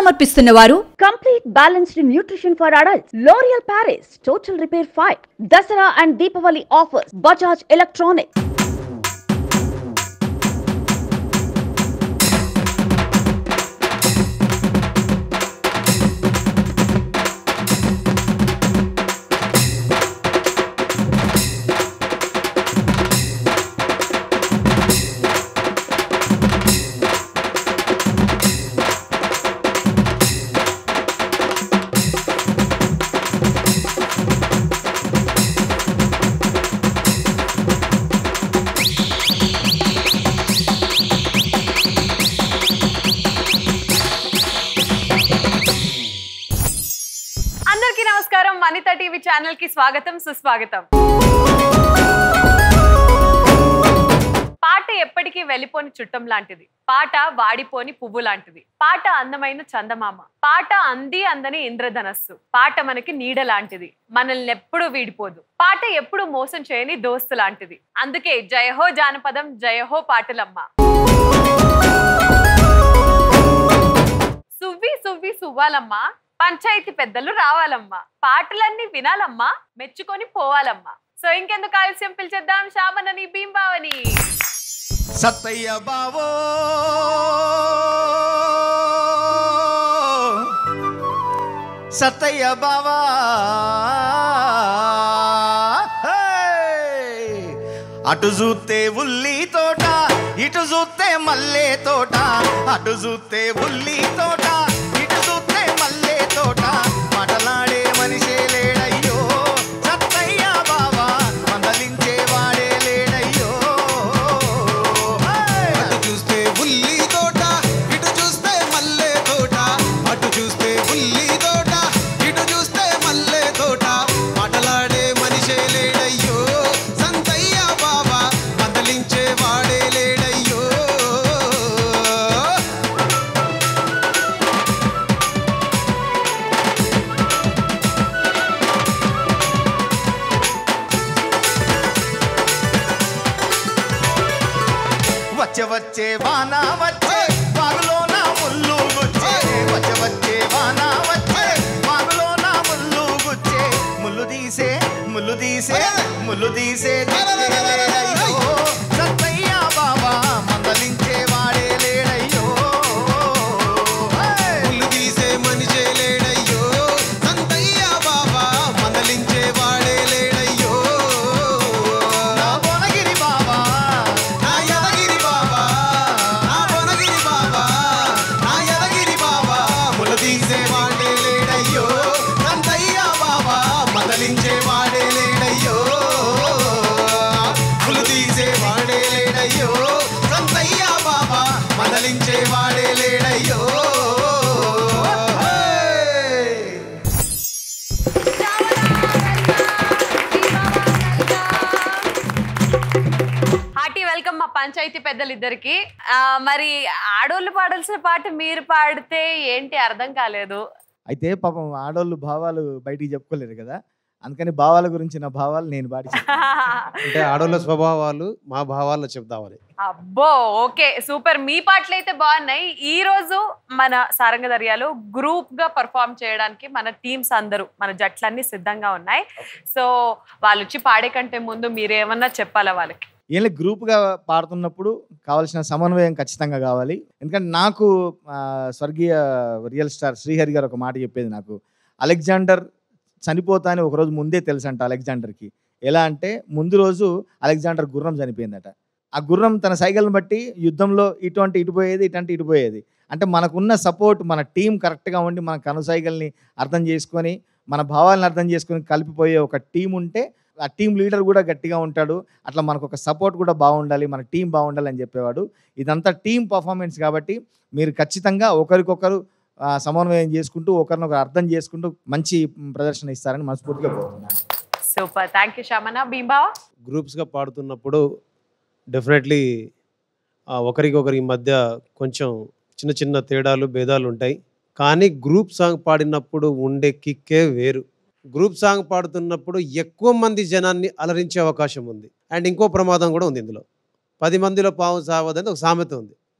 సమర్పిస్తున్న వారు Complete balanced nutrition for adults. L'Oreal Paris, Total Repair 5. Dasara and Deepavali offers. Bajaj Electronics. అందరికీ నమస్కారం వనిత TV channel కి స్వాగతం సుస్వాగతం పాట ఎప్పటికీ వెళ్ళిపోని చుట్టం లాంటిది పాట వాడిపోని పువ్వు లాంటిది పాట అందమైన చందమామ పాట అంది అందని ఇంద్రధనస్సు పాట మనకి నీడ లాంటిది మనల్ని ఎప్పుడూ వీడిపోదు పాట ఎప్పుడు మోసం చేయని దోస్తు లాంటిది అందుకే జయహో జానపదం జయహో పాటలమ్మ సువ్వి సువ్వి సువ్వాలమ్మా పంచాయతీ పెద్దలు రావాలమ్మా పాటలన్నీ వినాలమ్మా మెచ్చుకొని పోవాలమ్మా సో ఇంకెందుకు ఆలస్యం పిలిచేద్దాం శామనని భీంబావని సత్తయ్య బావో సత్తయ్య బావా హే! అటు చూస్తే ఉల్లి తోట ఇటు చూస్తే మల్లె తోట అటు చూస్తే ఉల్లి తోట ఇటు చూస్తే మల్లె తోట మాటలాడే మనిషే లేడయ్యో సత్తయ్య బావా మందలించే వాడే లేడయ్యో హే! అటు చూస్తే ఉల్లి తోట ఇటు చూస్తే మల్లె తోట అటు చూస్తే ఉల్లి తోట ఇటు చూస్తే మల్లె తోట మాటలాడే మనిషే లేడయ్యో సంతయ్య బాబా మందలించే వాడే లేడయ్యో వచ్చే వచ్చే వాన వచ్చే వాగులోన ముల్లు గుచ్చే వచ్చే వచ్చే వాన వచ్చే వాగులోన ముల్లు గుచ్చే ముల్లు తీసే ముల్లు తీసే ముల్లు తీసే దిక్కేలేడయ్యో. సత్తయ్య బాబా మందలించే వాడే లేడయ్యో హే! ముళ్ళు తీసే మనిషే లేడయ్యో సంతయ్య బాబా మందలించే వాడే లేడయ్యో నా భువనగిరి బాబా నా యదగిరి బాబా నా భువనగిరి బాబా నా యదగిరి బాబా ముళ్ళు తీసే వాడే లేడయ్యో సంతయ్య బాబా మదలించే వాడే లేడయ్యో ముళ్ళు తీసే వాడే లేడయ్యో సంతయ్య బాబా మదలించే వాడే లేడయ్యో హే! హార్టీ వెల్కమ్ మా పంచాయతీ పెద్దలు ఇద్దరికి ఆ, మరి ఆడోళ్ళు పాడాల్సిన పాట మీరు పాడితే ఏంటి అర్థం కాలేదు అయితే పాపం ఆడోళ్ళు భావాలు బయటికి చెప్పుకోలేరు కదా అందుకని భావాల గురించి నా భావాలు నేను పాడి చెప్తాను. అంటే ఆడోళ్ళ స్వభావాలు మా భావాల్లో చెప్దామని అబ్బో ఓకే సూపర్ మీ పాటలు అయితే బాగున్నాయి ఈ రోజు మన సారంగ దర్యాలో గ్రూప్ గా పర్ఫామ్ చేయడానికి మన టీమ్స్ అందరూ మన జట్లన్నీ సిద్ధంగా ఉన్నాయి సో వాళ్ళు వచ్చి పాడే కంటే ముందు మీరేమన్నా చెప్పాలా వాళ్ళకి ఏం గ్రూప్గా పాడుతున్నప్పుడు కావాల్సిన సమన్వయం ఖచ్చితంగా కావాలి ఎందుకంటే నాకు ఆ, స్వర్గీయ రియల్ స్టార్ శ్రీహరి గారు ఒక మాట చెప్పేది నాకు అలెగ్జాండర్ చనిపోతా అని ఒకరోజు ముందే తెలుసంట అలెగ్జాండర్కి ఎలా అంటే ముందు రోజు అలెగ్జాండర్ గుర్రం చనిపోయిందట ఆ గుర్రం తన సైకిల్ని బట్టి యుద్ధంలో ఇటువంటి ఇటు పోయేది ఇటువంటి ఇటు పోయేది అంటే మనకున్న సపోర్ట్ మన టీం కరెక్ట్గా ఉండి మన కను సైకిల్ని అర్థం చేసుకొని మన భావాలను అర్థం చేసుకొని కలిపిపోయే ఒక టీం ఉంటే ఆ టీం లీడర్ కూడా గట్టిగా ఉంటాడు అట్లా మనకు ఒక సపోర్ట్ కూడా బాగుండాలి మన టీం బాగుండాలి అని చెప్పేవాడు ఇదంతా టీం పర్ఫార్మెన్స్ కాబట్టి మీరు ఖచ్చితంగా ఒకరికొకరు ఆ, సమన్వయం చేసుకుంటూ ఒకరినొకరు అర్థం చేసుకుంటూ మంచి ప్రదర్శన ఇస్తారని మనస్ఫూర్తిగా కోరుతున్నాను సూపర్ థ్యాంక్ యూ శ్యామన భీంబావా గ్రూప్స్గా పాడుతున్నప్పుడు డెఫినెట్లీ ఒకరికొకరి మధ్య కొంచెం చిన్న చిన్న తేడాలు భేదాలు ఉంటాయి కానీ గ్రూప్ సాంగ్ పాడినప్పుడు ఉండే కిక్కే వేరు గ్రూప్ సాంగ్ పాడుతున్నప్పుడు ఎక్కువ మంది జనాన్ని అలరించే అవకాశం ఉంది అండ్ ఇంకో ప్రమాదం కూడా ఉంది ఇందులో పది మందిలో పాము సావదని ఒక సామెత ఉంది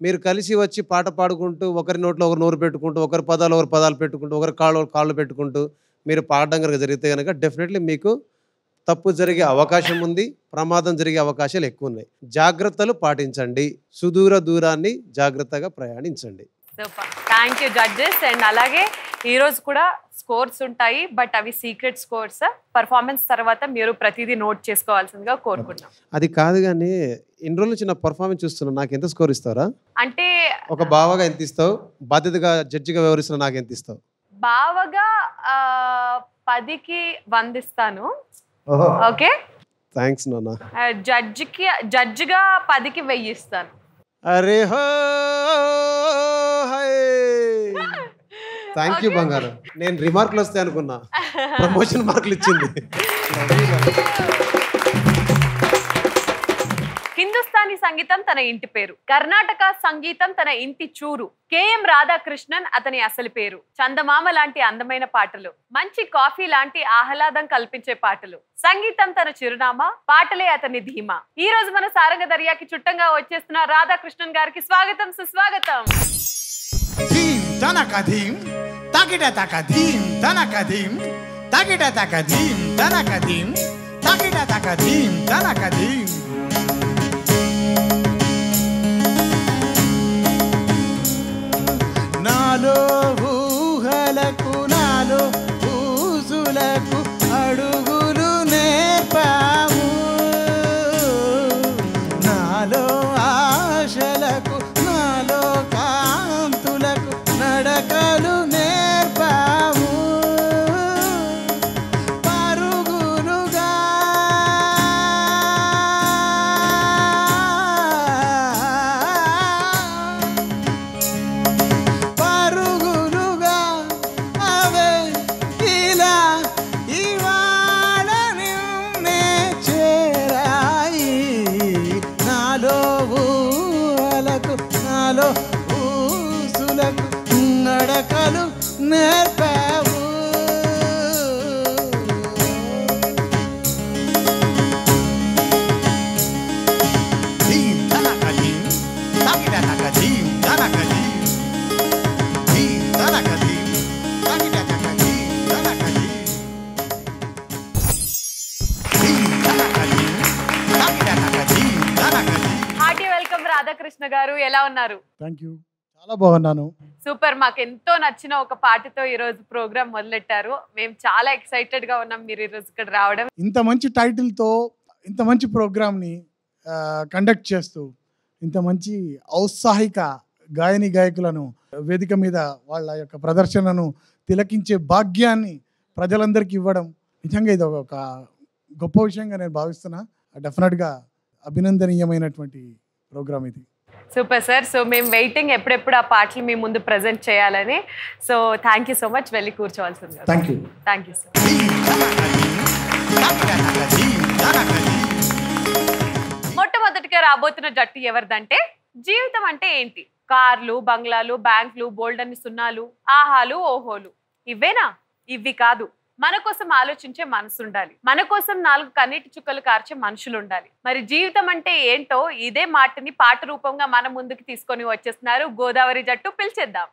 మీరు కలిసి వచ్చి పాట పాడుకుంటూ ఒకరి నోట్లో ఒకరు నోరు పెట్టుకుంటూ ఒకరి పదాలు ఒకరు పదాలు పెట్టుకుంటూ ఒకరి కాళ్ళు ఒకరు కాళ్ళు పెట్టుకుంటూ మీరు పాడడం కనుక జరిగితే కనుక డెఫినెట్లీ మీకు తప్పు జరిగే అవకాశం ఉంది ప్రమాదం జరిగే అవకాశాలు ఎక్కువ ఉన్నాయి జాగ్రత్తలు పాటించండి సుదూర దూరాన్ని జాగ్రత్తగా ప్రయాణించండి super thank you judges and అలాగే ఈ రోజు కూడా స్కోర్స్ ఉంటాయి బట్ అవి సీక్రెట్ స్కోర్స్ పర్ఫార్మెన్స్ తర్వాత మీరు ప్రతిదీ నోట్ చేసుకోవాల్సిందిగా కోరుకుంటున్నాం అది కాదు కానీ ఇన్ని రోజుల నుంచి నా పర్ఫార్మెన్స్ చూస్తున్నా నాకు ఎంత స్కోర్ ఇస్తారా అంటే ఒక బావగా ఎంత ఇస్తావు బాధ్యతగా జడ్జిగా వ్యవహరిస్తున్న నాకు ఎంత ఇస్తావు బావగా ఆ, పదికి వందిస్తాను ఓహో ఓకే థ్యాంక్స్ నాన్న ఆ, జడ్జికి జడ్జిగా పదికి వెయ్యి ఇస్తాను అరే హో థ్యాంక్ యూ బంగారు నేను రిమార్కులు వస్తాయి అనుకున్నా ప్రమోషన్ మార్కులు ఇచ్చింది హిందుస్థానీ సంగీతం తన ఇంటి పేరు కర్ణాటక సంగీతం తన ఇంటి చూరు కెఎం రాధాకృష్ణన్ అతని అసలు పేరు చందమామ లాంటి అందమైన పాటలు మంచి కాఫీ లాంటి ఆహ్లాదం కల్పించే పాటలు సంగీతం తన చిరునామా పాటలే అతని ధీమా ఈ రోజు మన సారంగ దర్యాకి చుట్టంగా వచ్చేస్తున్న రాధాకృష్ణన్ గారికి స్వాగతం సుస్వాగతం ధీం తనక ధీం తగిట తక ధీం తనక ధీం తగిట తక ధీం తనక ధీం తగిట తక ధీం తనక ధీం నాలో ఊహలకు నాలో ఊసులకు అడుగులు నేర్పాము నాలో ఆశలకు నాలో కాంతులకు నడకలు నేర్పాము పరుగులుగా పరుగులుగా అవే ఇలా ఇవాళ నిన్నే చేరాయి నాలో ఊహలకు నాలో ఊసులకు నడకలు నేర్పావు ధీం ధనక ధీం తగిడ తక ధీం ధనక ధీం ధీం ధనక ధీం తగిడ తక ధీం ధనక ధీం ధీం ధనక ధీం తగిడ తక ధీం ధనక ధీం హార్టీ వెల్కమ్ రాధాకృష్ణ గారు ఎలా ఉన్నారు థ్యాంక్ యూ చాలా బాగున్నాను సూపర్ మాకు ఎంతో నచ్చిన ఒక పాటతో ఈ రోజు ప్రోగ్రామ్ మొదలెట్టారు మేము చాలా ఎక్సైటెడ్ గా ఉన్నాం మీరు ఈ రోజు ఇక్కడ రావడం ఇంత మంచి టైటిల్తో ఇంత మంచి ప్రోగ్రామ్ని కండక్ట్ చేస్తూ ఇంత మంచి ఔత్సాహిక గాయని గాయకులను వేదిక మీద వాళ్ళ యొక్క ప్రదర్శనను తిలకించే భాగ్యాన్ని ప్రజలందరికీ ఇవ్వడం నిజంగా ఇది ఒక గొప్ప విషయంగా నేను భావిస్తున్నా డెఫినెట్గా అభినందనీయమైనటువంటి ప్రోగ్రామ్ ఇది సూపర్ సార్ సో మేము వెయిటింగ్ ఎప్పుడెప్పుడు ఆ పాటలు మీ ముందు ప్రజెంట్ చేయాలని so thank you so much వెళ్ళి కూర్చోవాల్సింది thank you thank you sir ధీం ధనక ధీం తగిడ తక ధీం ధనక ధీం మొట్టమొదటిగా రాబోతున్న జట్టు ఎవరిదంటే జీవితం అంటే ఏంటి కార్లు బంగ్లాలు బ్యాంకులు బోల్డ్ అని సున్నాలు ఆహాలు ఓహోలు ఇవేనా ఇవి కాదు మన కోసం ఆలోచించే మనసు ఉండాలి మన కోసం నాలుగు కన్నీటి చుక్కలు కార్చే మనుషులు ఉండాలి మరి జీవితం అంటే ఏంటో ఇదే మాటని పాట రూపంగా మన ముందుకు తీసుకొని వచ్చేస్తున్నారు గోదావరి జట్టు పిలిచేద్దాం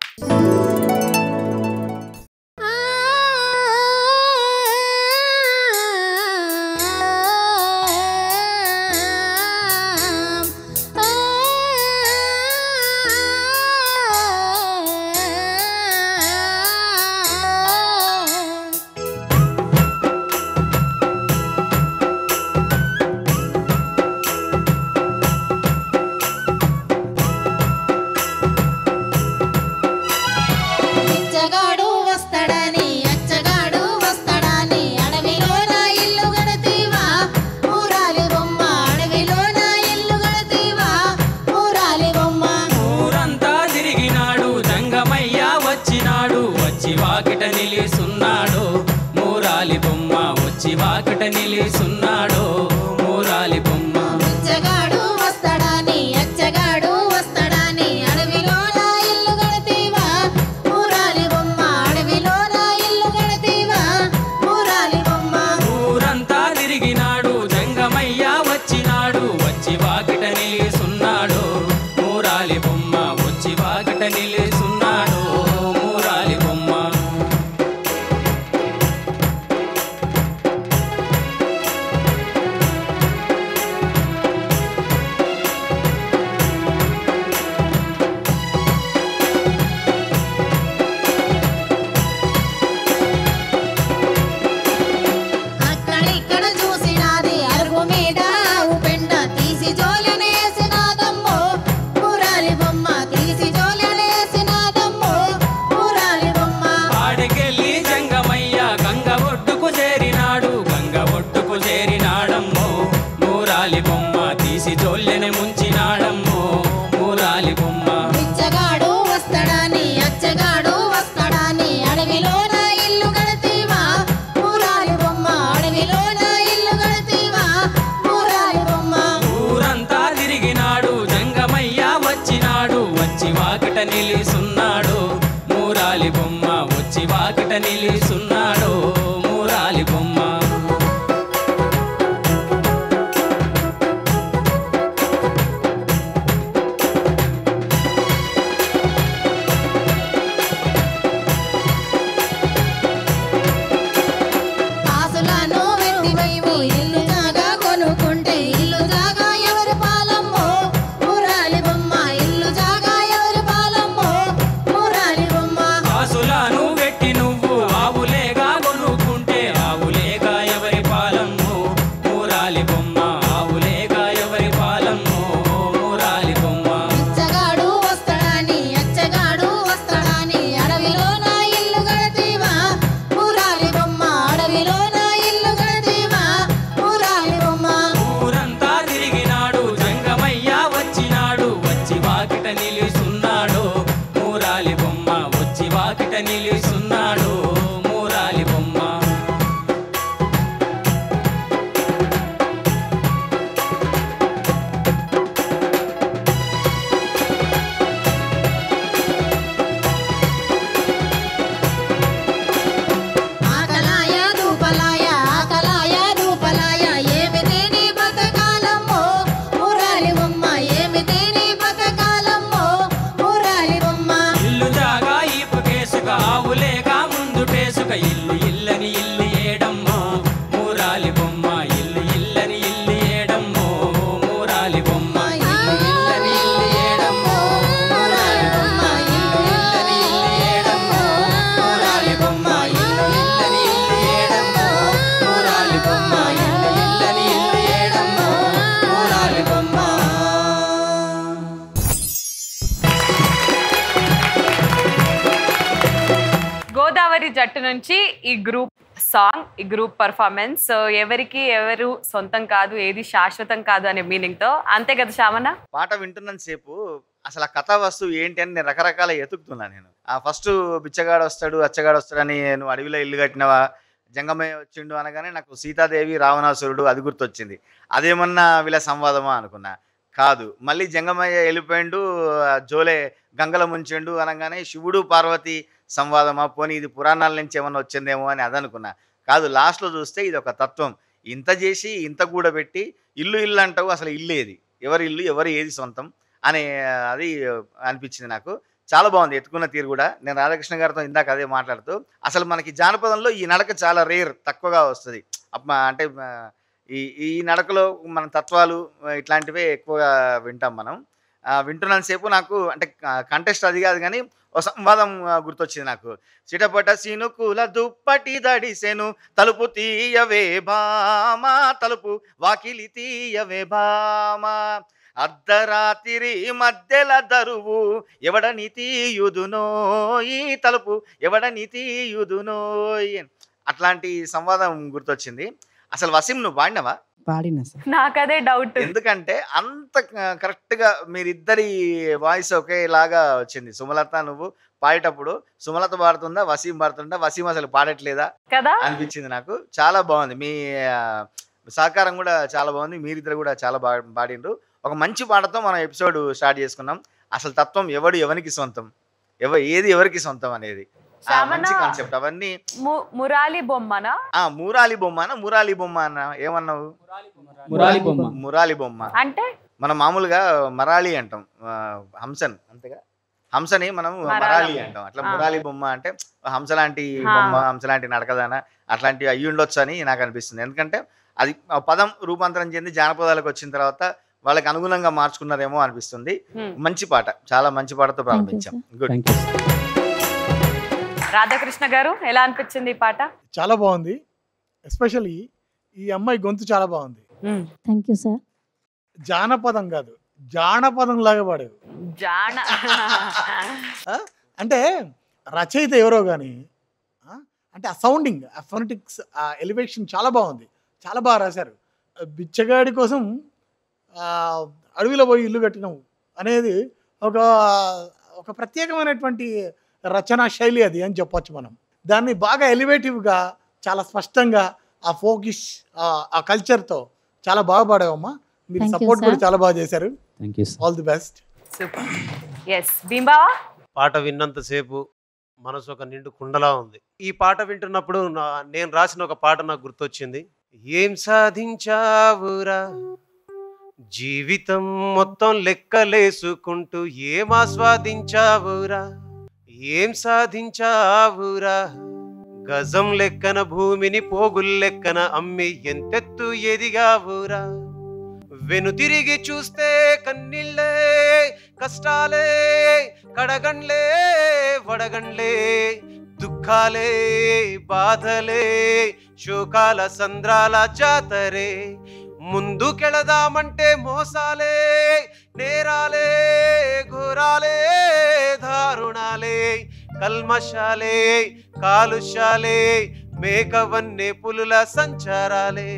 పిచ్చగాడు వస్తాడని అచ్చగాడు వస్తాడని అడవిలో నా ఇల్లు గడతీవా ఊరాలి బొమ్మ అడవిలో నా ఇల్లు గడతీవా ఊరాలి బొమ్మ ఊరంతా తిరిగినాడు జంగమయ్య వచ్చినాడు వచ్చి వాకిట నిలిసున్నాడు మూరాలి బొమ్మ వచ్చి వాకిట నిలిసున్నాడు మూరాలి బొమ్మ పిచ్చగాడు వస్తాడని అచ్చగాడు వస్తాడని అడవిలో నా ఇల్లు గడతీవా ఊరాలి బొమ్మ అడవిలో నా ఇల్లు గడతీవా ఊరాలి బొమ్మ ఊరంతా తిరిగినాడు జంగమయ్య వచ్చినాడు వచ్చి వాకిట నిలిసున్నాడు మూరాలి బొమ్మ చూసి జోల్లెని ముంచినాడమ్మో మూరాలి బొమ్మ పిచ్చగాడు వస్తాడని అచ్చగాడు వస్తాడని అడవిలోన ఇల్లు గడతీవా ఊరాలి బొమ్మ అడవిలోన ఇల్లు గడతీవా ఊరాలి బొమ్మ ఊరంతా తిరిగినాడు జంగమయ్య వచ్చినాడు వచ్చి వాకిట నిలిసున్నాడు మూరాలి బొమ్మ వచ్చి వాకిట నిలిసున్నాడు మూరాలి బొమ్మ ఆసులను వెట్టివైవు ఇల్లు జాగా కొనుక్కుంటే ఇల్లు జాగా ఎవరి పాలమ్మో ఊరాలి బొమ్మ ఇల్లు జాగా ఎవరి పాలమ్మో ఊరాలి బొమ్మ కాసులను పెట్టి నువ్వు ఆవులేగా కొనుక్కుంటే ఆవులేగా ఎవరి పాలమ్ము మూరాలి బొమ్మ ఆవులేగా ఎవరి పాలమ్ము మూరాలి బొమ్మ పిచ్చగాడు వస్తాడని అచ్చగాడు వస్తాడని అడవిలోన ఇల్లు గడతీవా ఊరాలి బొమ్మ అడవిలోన ఇల్లు గడతీవా ఊరాలి బొమ్మ ఊరంతా తిరిగినాడు జంగమయ్య వచ్చినాడు వచ్చి వాకిట నిలుసున్నాడు మూరాలి బొమ్మ వచ్చి వాకిట నిలుసున్నాడు మూరాలి బొమ్మ ఆకలాయ దూపలాయ ఆకలాయ దూపలాయ ఏమి తిని బతకాలమ్మో ఊరాలి బొమ్మ ఏమి తిని బతకాలమ్మో ఊరాలి బొమ్మ ఇల్లు జాగా ఈపు కేసుక ఆవులేక ముందు టేసుక ఇల్లు ఇల్లని ఇల్లు ఏడమ్మో మూరాలి బొమ్మ ఇల్లు ఇల్లని ఇల్లు ఏడమ్మో మూరాలి బొమ్మ ఇల్లు ఇల్లని ఇల్లు ఏడమ్మో మూరాలి బొమ్మ ఇల్లు ఇల్లని ఇల్లు ఏడమ్మో మూరాలి బొమ్మ ఇల్లు ఇల్లని ఇల్లు ఏడమ్మో మూరాలి బొమ్మ ఇల్లు ఇల్లని ఇల్లు ఏడమ్మో మూరాలి బొమ్మ గోదావరి జట్టు నుంచి ఈ గ్రూప్ సాంగ్ ఈ గ్రూప్ పర్ఫార్మెన్స్ సో ఎవరికి ఎవరు సొంతం కాదు ఏది శాశ్వతం కాదు అనే మీనింగ్ తో అంతే కదా శ్యామన్న పాట వింటున్నంత సేపు అసలు ఆ కథా వస్తువు ఏంటి అని నేను రకరకాల ఎతుకుతున్నా నేను ఆ ఫస్ట్ బిచ్చగాడు వస్తాడు అచ్చగాడు వస్తాడని నువ్వు అడవిలో ఇల్లు కట్టినవా జంగమయ్య వచ్చిండు అనగానే నాకు సీతాదేవి రావణాసురుడు అది గుర్తొచ్చింది అదేమన్నా వీళ్ళ సంవాదమా అనుకున్నా కాదు మళ్ళీ జంగమయ్య వెళ్ళిపోయిండు ఆ జోలే గంగల ముంచిండు అనగానే శివుడు పార్వతి సంవాదమా పోనీ ఇది పురాణాల నుంచి ఏమన్నా వచ్చిందేమో అని అదనుకున్నా కాదు లాస్ట్లో చూస్తే ఇది ఒక తత్వం ఇంత చేసి ఇంత కూడబెట్టి ఇల్లు ఇల్లు అంటావు అసలు ఇల్లు ఏది ఎవరి ఇల్లు ఎవరి ఏది సొంతం అనే అది అనిపించింది నాకు చాలా బాగుంది ఎత్తుకున్న తీరు కూడా నేను రాధాకృష్ణ గారితో ఇందాక అదే మాట్లాడుతూ అసలు మనకి జానపదంలో ఈ నడక చాలా రేర్ తక్కువగా వస్తుంది అప్ప- అంటే ఆ, ఈ ఈ నడకలో మన తత్వాలు ఆ, ఇట్లాంటివే ఎక్కువగా వింటాం మనం ఆ, వింటున్నంతసేపు నాకు అంటే కంటెస్ట్ అది కాదు కానీ ఒక సంవాదం ఆ, గుర్తొచ్చింది నాకు చిటపట సినుకుల దుప్పటి దడిసెను తలుపు తీయవే బామా తలుపు వాకిలి తీయవే బామా అర్ధరాత్రి మధ్యల దరువు ఎవడని తీయుదునో ఈ తలుపు ఎవడని తీయుదునోయ్ అట్లాంటి సంవాదం గుర్తొచ్చింది అసలు వసీం నువ్వు పాడినవా పాడినా సార్ నాకదే డౌట్ ఎందుకంటే అంత కరెక్ట్ గా మీరిద్దరి వాయిస్ ఒకేలాగా వచ్చింది సుమలత నువ్వు పాడేటప్పుడు సుమలత పాడుతుందా వసీం పాడుతుందా వసీం అసలు పాడట్లేదా కదా అనిపించింది నాకు చాలా బాగుంది మీ ఆ, సహకారం కూడా చాలా బాగుంది మీరిద్దరు కూడా చాలా బాగా పాడిండ్రు ఒక మంచి పాటతో మనం ఎపిసోడ్ స్టార్ట్ చేసుకున్నాం అసలు తత్వం ఎవడు ఎవరికి సొంతం ఎవ ఏది ఎవరికి సొంతం అనేది ఆ, శ్యామన్న మంచి కాన్సెప్ట్ అవన్నీ ము- మురాలి బొమ్మనా ఆ మూరాలి బొమ్మ అన్న మురాలి బొమ్మ అన్న ఏమన్నావు మురాలి బొమ్మ మురాలి బొమ్మ అంటే మనం మామూలుగా మరాలి అంటాం ఆ, హంసన్ అంతేగా హంసని మనం మరాల. మరాలి అంటాం అట్లా ఆ. మురాలి బొమ్మ అంటే హంస లాంటి ఆ. బొమ్మ హంస లాంటి నడకదాన అట్లాంటివి అయ్యి ఉండొచ్చు అని నాకు అనిపిస్తుంది ఎందుకంటే అది ఆ పదం రూపాంతరం చెంది జానపదాలకు వచ్చిన తర్వాత వాళ్ళకి అనుగుణంగా మార్చుకున్నారేమో అనిపిస్తుంది Hmm. మంచి పాట చాలా మంచి పాటతో ప్రారంభించాం good thank you Radhakrishna garu ఎలా అనిపించింది ఈ పాట చాలా బాగుంది ఎస్పెషల్లీ ఈ అమ్మాయి గొంతు చాలా బాగుంది థ్యాంక్ యూ సార్ జానపదం కాదు జానపదం లాగా పాడావు జాన ఆ? అంటే రచయిత ఎవరో కానీ అంటే ఆ సౌండింగ్ ఆ ఫోనటిక్స్ ఆ ఎలివేషన్ చాలా బాగుంది చాలా బాగా రాశారు ఆ బిచ్చగాడి కోసం ఆ, అడవిలో పోయి ఇల్లు కట్టినాము అనేది ఒక ఒక ప్రత్యేకమైనటువంటి రచనా శైలి అది అని చెప్పొచ్చు మనం దాన్ని బాగా ఎలివేటివ్గా చాలా స్పష్టంగా ఆ ఫోకిష్ ఆ కల్చర్తో చాలా బాగా పాడావమ్మా మీరు Thank you, సపోర్ట్ కూడా sir. చాలా బాగా చేశారు thank you sir all the best super yes భీంబావా పాట విన్నంతసేపు మనసు ఒక నిండు కుండలా ఉంది ఈ పాట వింటున్నప్పుడు నా- నేను రాసిన ఒక పాట నాకు గుర్తొచ్చింది ఏం సాధించావురా జీవితం మొత్తం లెక్కలేసుకుంటూ ఏం ఆస్వాదించావురా ఏం సాధించావురా గజం లెక్కన భూమిని పోగుల్ లెక్కన అమ్మి ఎంతెత్తు ఎదిగావురా వెను తిరిగి చూస్తే కన్నీళ్ళే కష్టాలే కడగండ్లే వడగండ్లే దుఃఖాలే బాధలే శోకాల సంద్రాల జాతరే ముందుకెళదామంటే మోసాలే నేరాలే ఘోరాలే దారుణాలే కల్మషాలే కాలుష్యాలే మేకవన్నే పులుల సంచారాలే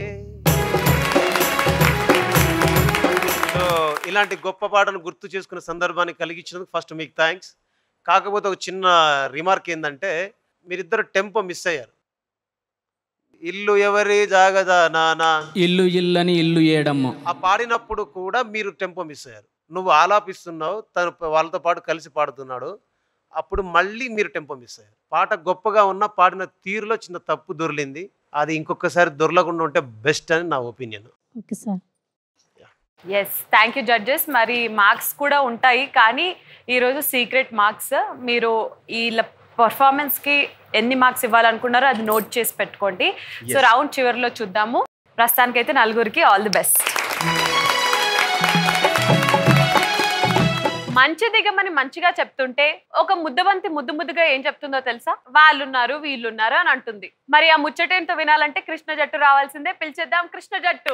సో ఇలాంటి గొప్ప పాటను గుర్తు చేసుకునే సందర్భాన్ని కలిగించినందుకు ఫస్ట్ మీకు థ్యాంక్స్ కాకపోతే ఒక చిన్న రిమార్క్ ఏంటంటే మీరిద్దరు టెంపో మిస్ అయ్యారు ఇల్లు ఎవరి జాగదా నానా ఇల్లు ఇల్లని ఇల్లు ఏడమ్మ ఆ పాడినప్పుడు కూడా మీరు టెంపో మిస్ అయ్యారు నువ్వు ఆలాపిస్తున్నావు తను వాళ్ళతో పాటు కలిసి పాడుతున్నాడు అప్పుడు మళ్ళీ మీరు టెంపో మిస్ అయ్యారు పాట గొప్పగా ఉన్న పాడిన తీరులో చిన్న తప్పు దొరిలింది అది ఇంకొకసారి దొరలకుండా ఉంటే బెస్ట్ అని నా opinion okay sir yes thank you judges మరి మార్క్స్ కూడా ఉంటాయి కానీ ఈరోజు సీక్రెట్ మార్క్స్ మీరు ఈ పర్ఫార్మెన్స్కి ఎన్ని మార్క్స్ ఇవ్వాలనుకున్నారో అది నోట్ చేసి పెట్టుకోండి సో Yes. రౌండ్ చివరిలో చూద్దాము ప్రస్తుతానికైతే నలుగురికి ఆల్ ది బెస్ట్ మంచి దిగమని మంచిగా చెప్తుంటే ఒక ముద్దబంతి ముద్దు ముద్దుగా ఏం చెప్తుందో తెలుసా వాళ్ళున్నారు వీళ్ళున్నారు అని అంటుంది మరి ఆ ముచ్చటేంతో వినాలంటే కృష్ణ జట్టు రావాల్సిందే పిలిచేద్దాం కృష్ణ జట్టు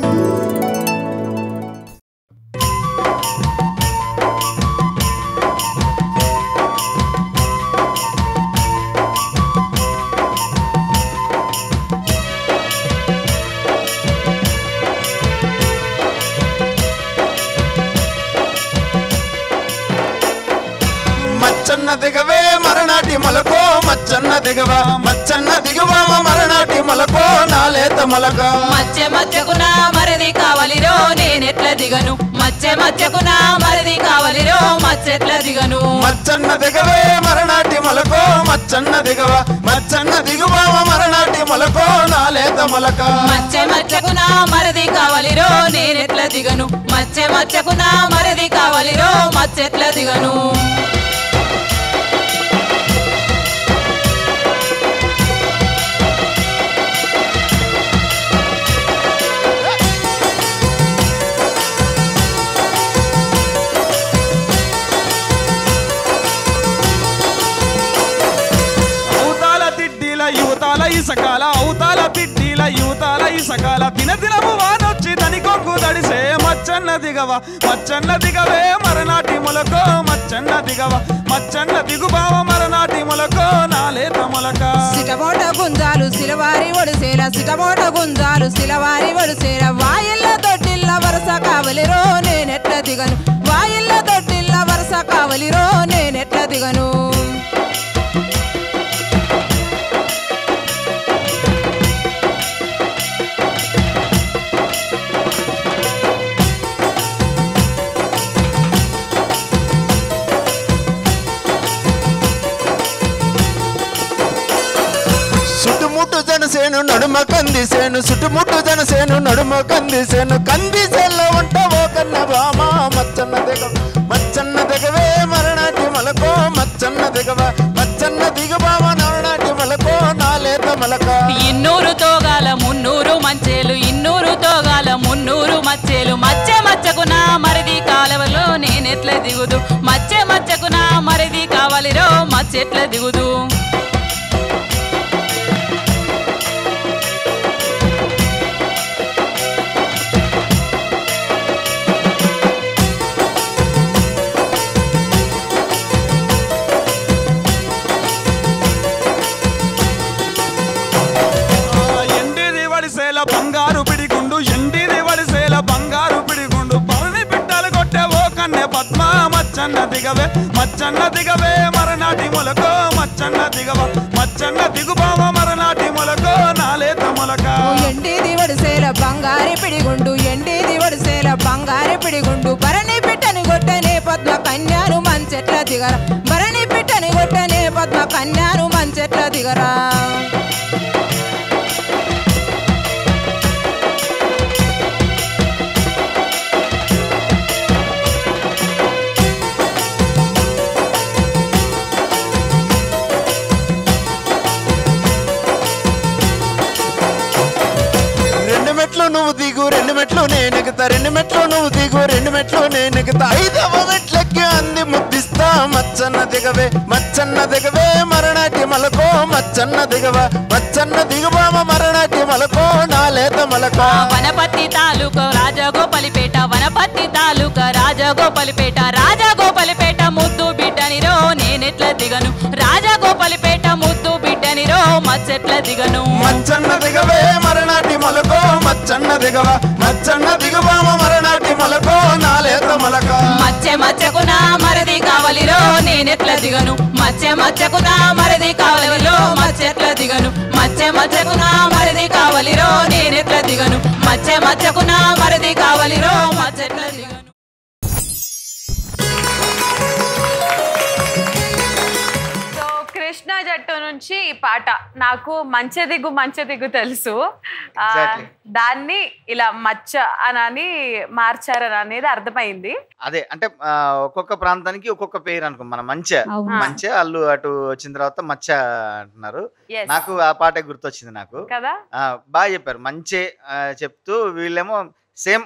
మచ్చన్న దిగవే మరనాటి మొలకో మచ్చన్న దిగవ మచ్చన్న దిగువ మరనాటి మొలకో నాలేత మొలక మధ్య మధ్యకున మరిది కావలిరో నేనెట్ల దిగను మధ్య మధ్యకున మరిది కావలిరో మచ్చెట్ల దిగను మచ్చన్న దిగవే మరనాటి మొలకో మచ్చన్న దిగవ మచ్చన్న దిగువ మరనాటి మొలకో నాలేత మొలక మధ్య మధ్యకున మరిది కావలిరో నేనెట్ల దిగను మధ్య మధ్యకున మరిది కావలిరో మచ్చెట్ల దిగను అవుతాల తిడ్డీల యువతాల ఇసకాల అవుతాల తిడ్డీల యువతాల ఇసకాల దినదినము వానొచ్చి తని కొంగు దడిసే మచ్చన్న దిగవ మచ్చన్న దిగవే మరనాటి మొలకో మచ్చన్న దిగవ మచ్చన్న దిగుబావ మరనాటి మొలకో నాలేత మొలక సిటమోట గుంజాలు సిలవారి ఒడిసేల సిటమోట గుంజాలు సిలవారి ఒడిసేల వాయిల్ల దొడ్డిల్ల వరస కావలిరో నేనెట్ల దిగను వాయిల్ల దొడ్డిల్ల వరస కావలిరో నేనెట్ల దిగను సుట్టుముట్టు జనసేను నడుమ కందిసేను సుట్టుముట్టు జనసేను నడుమ కందిసేను కందిసేలో ఉంటావో కన్న బామ మచ్చన్న దిగ మచ్చన్న దిగవే మరనాటి మొలకో మచ్చన్న దిగవ మచ్చన్న దిగబావ నరనాటి మొలకో నాలేత మొలక ఇన్నూరు తోగాల మున్నూరు మంచేలు ఇన్నూరు తోగాల మున్నూరు మచ్చేలు మచ్చే మచ్చకున మరిది కాలవలో నేనెట్ల దిగుదు మచ్చే మచ్చకున మరిది కావలిరో మచ్చెట్ల దిగుదు ఎండిది వడిసేల బంగారు పిడిగుండు ఎండిది వడిసేల బంగారు పిడిగుండు మచ్చన్న దిగవే మచ్చన్న దిగవే మరనాటి మొలకో మచ్చన్న దిగవ మచ్చన్న దిగుబావ మరనాటి మొలకో నాలేత మొలక ఎండిది వడిసేల బంగారి పిడిగుండు ఎండిది వడిసేల బంగారి పిడిగుండు భరణి పిట్టని గొట్టనే పద్మ కన్యాను మంచెట్ల దిగరా భరణి పిట్టని గొట్టనే పద్మ కన్యాను మంచెట్ల దిగరా రెండు మెట్లు నువ్వు దిగు రెండు మెట్లు నేను ఎక్కుతా రెండు మెట్లు నువ్వు దిగు రెండు మెట్లు నేను ఎక్కుతా ఐదవ మెట్లకి అంది ముద్దిస్తా మచ్చన్న దిగవే మచ్చన్న దిగవే మరనాటి మలకో మచ్చన్న దిగవ మచ్చన్న దిగుబామ మరనాటి మలకో నాలేత మలకో వనపర్తి తాలూకా రాజగోపాలిపేట వనపర్తి తాలూకా రాజగోపాలిపేట రాజగోపాలిపేట ముద్దు బిడ్డనిరో నేనెట్ల దిగను రాజగోపాలిపేట ముద్దు బిడ్డనిరో మచ్చెట్ల దిగను మచ్చన్న దిగవే మరనాటి మలకో మచ్చన్న దిగవ మచ్చన్న దిగుబామ మరనాటి మలకో నాలేత మలక మచ్చె మచ్చకునా మరది కావలిరో నేనెట్ల దిగను మచ్చె మచ్చకునా మరది కావలిరో మచ్చెట్ల దిగను మచ్చె మచ్చకునా మరది కావలిరో నేనెట్ల దిగను మచ్చె మచ్చకునా మరది కావలిరో మచ్చెట్ల దిగను సో కృష్ణ జట్టు నుంచి ఈ పాట నాకు మంచి దిగు మంచి దిగు తెలుసు ఆ, Exactly. దాన్ని ఇలా మచ్చ అని మార్చారని అనేది అర్థమైంది అదే అంటే ఆ, ఒక్కొక్క ప్రాంతానికి ఒక్కొక్క పేరు అనుకో మన మంచె అవును. మంచె అల్లు అటు వచ్చిన తర్వాత మచ్చ అంటున్నారు Yes. నాకు ఆ పాటే గుర్తొచ్చింది నాకు కదా ఆ, బాగా చెప్పారు మంచే ఆ, చెప్తూ వీళ్ళేమో సేమ్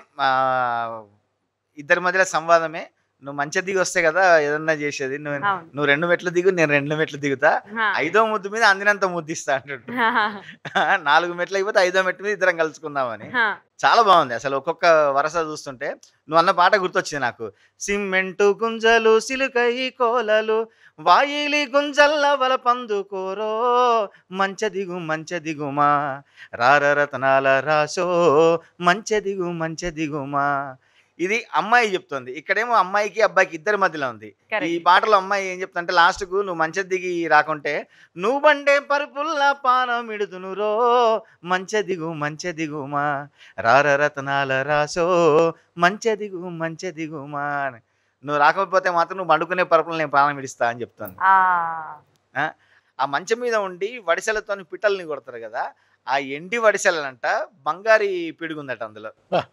ఇద్దరి మధ్యలో సంవాదమే నువ్వు మంచి దిగి వస్తే కదా ఏదన్నా చేసేది నువ్వు అవును. నువ్వు రెండు మెట్లు దిగు నేను రెండు మెట్లు దిగుతా హా. ఐదో ముద్దు మీద అందినంత ముద్దిస్తా అంటాడు నాలుగు మెట్లు అయిపోతే ఐదో మెట్టు మీద ఇద్దరం కలుసుకుందామని హా. చాలా బాగుంది అసలు ఒక్కొక్క వరస చూస్తుంటే నువ్వు అన్న పాట గుర్తొచ్చింది నాకు సిమెంటు గుంజలు సిలుకై కోలలు వాయిలి గుంజల్ల వల పందుకోరో మంచ దిగు మంచ దిగుమా రార రతనాల రాసో మంచ దిగు మంచ దిగుమా ఇది అమ్మాయి చెప్తుంది ఇక్కడేమో అమ్మాయికి అబ్బాయికి ఇద్దరి మధ్యలో ఉంది Correct. ఈ పాటలో అమ్మాయి ఏం చెప్తుంటే లాస్ట్ కు నువ్వు మంచ దిగి రాకుంటే నువ్వు బండే పరుపుల్లా పానం ఇడుదునురో మంచ దిగు మంచ దిగుమా రార రతనాల రాసో మంచ దిగు మంచ దిగుమా అని. నువ్వు రాకపోతే మాత్రం నువ్వు వండుకునే పరుపులు నేను ప్రాణం ఇడిస్తా అని చెప్తాను ఆ, ఆ? ఆ మంచం మీద ఉండి వడిసెలతో పిట్టల్ని కొడతారు కదా ఆ ఎండి వడిసెలంట బంగారి పిడుగుందట అందులో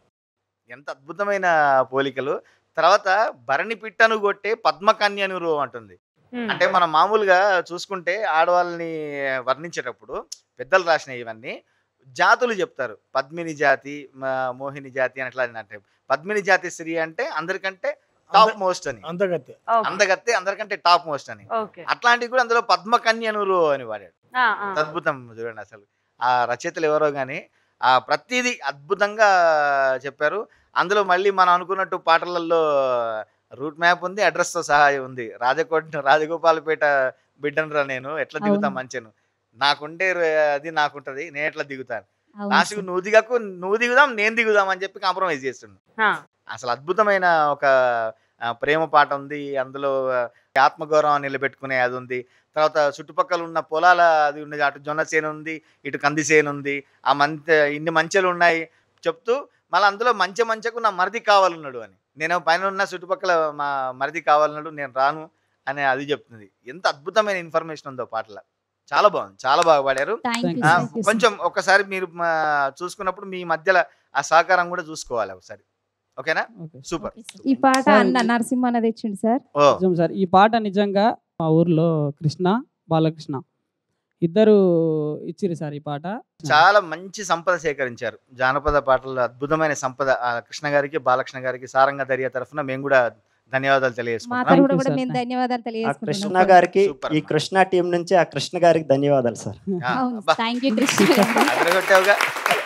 ఎంత అద్భుతమైన పోలికలు తర్వాత భరణి పిట్టను కొట్టే పద్మకన్యను రో అంటుంది Hmm. అంటే మనం మామూలుగా చూసుకుంటే ఆడవాళ్ళని వర్ణించేటప్పుడు పెద్దలు రాసిన ఇవన్నీ జాతులు చెప్తారు పద్మిని జాతి మ- మోహిని జాతి అని అట్లా అంటే పద్మిని జాతి స్త్రీ అంటే అందరికంటే టాప్ మోస్ట్ అని అంతగత్తే Okay. అందగత్తే అందరికంటే టాప్ మోస్ట్ అని ఓకే అట్లాంటివి కూడా అందులో పద్మకన్యనురు అని వాడాడు ఆ, ఆ. అద్భుతం చూడండి అసలు ఆ రచయితలు ఎవరో కానీ ఆ ప్రతిదీ అద్భుతంగా చెప్పారు అందులో మళ్ళీ మనం అనుకున్నట్టు పాటలలో రూట్ మ్యాప్ ఉంది అడ్రస్తో సహా ఉంది రాజకోట రాజగోపాలపేట బిడ్డనరా నేను ఎట్లా దిగుతా అవును. మంచిను నాకుండే ర- అది నాకుంటది నేను ఎట్లా దిగుతాను అవును లాస్ట్కి సార్. నువ్వు దిగకు నువ్వు దిగుదాం నేను దిగుదాం అని చెప్పి కాంప్రమైజ్ చేస్తుండు ఆ, అసలు అద్భుతమైన ఒక ఆ, ప్రేమ పాట ఉంది అందులో ఆ, ఆత్మగౌరవం నిలబెట్టుకునే అది ఉంది తర్వాత చుట్టుపక్కల ఉన్న పొలాల అది ఉంది అటు జొన్న చేను ఉంది ఇటు కంది చేను ఉంది ఆ మంచ ఇన్ని మంచెలు ఉన్నాయి చెప్తూ మళ్ళీ అందులో మంచె మంచెకు నా మరిది కావాలన్నాడు అని నేను పైన ఉన్న చుట్టుపక్కల మా మరిది కావాలన్నాడు నేను రాను అని అది చెప్తుంది ఎంత అద్భుతమైన ఇన్ఫర్మేషన్ ఉందో పాటలో చాలా బాగుంది చాలా బాగా పాడారు Thank you, ఆ, thank you, sir. కొంచెం ఒకసారి మీరు మా చూసుకున్నప్పుడు మీ మధ్యలో ఆ సహకారం కూడా చూసుకోవాలి ఒకసారి ఓకేనా సూపర్ ఈ పాట సార్, అన్న ఇది- నరసింహ అన్నది ఇచ్చిండు సార్ ఓ నిజం సార్ ఈ పాట నిజంగా మా ఊర్లో కృష్ణ బాలకృష్ణ ఇద్దరు ఇచ్చిరు సార్ ఈ పాట చాలా మంచి సంపద సేకరించారు జానపద పాటల్లో అద్భుతమైన సంపద ఆ కృష్ణ గారికి బాలకృష్ణ గారికి సారంగ దర్యా తరఫున మేము కూడా ధన్యవాదాలు మా తెలియజేసుకుంటున్నాం తరఫున కూడా మేము ధన్యవాదాలు ఆ కృష్ణ తెలియజేసుకుంటున్నాం గారికి సూపర్ ఈ కృష్ణ టీం నుంచి ఆ కృష్ణ గారికి ధన్యవాదాలు సార్ ఆ, అవును అబ్బా, థ్యాంక్ యూ కృష్ణ గారు. అదరగొట్టావుగా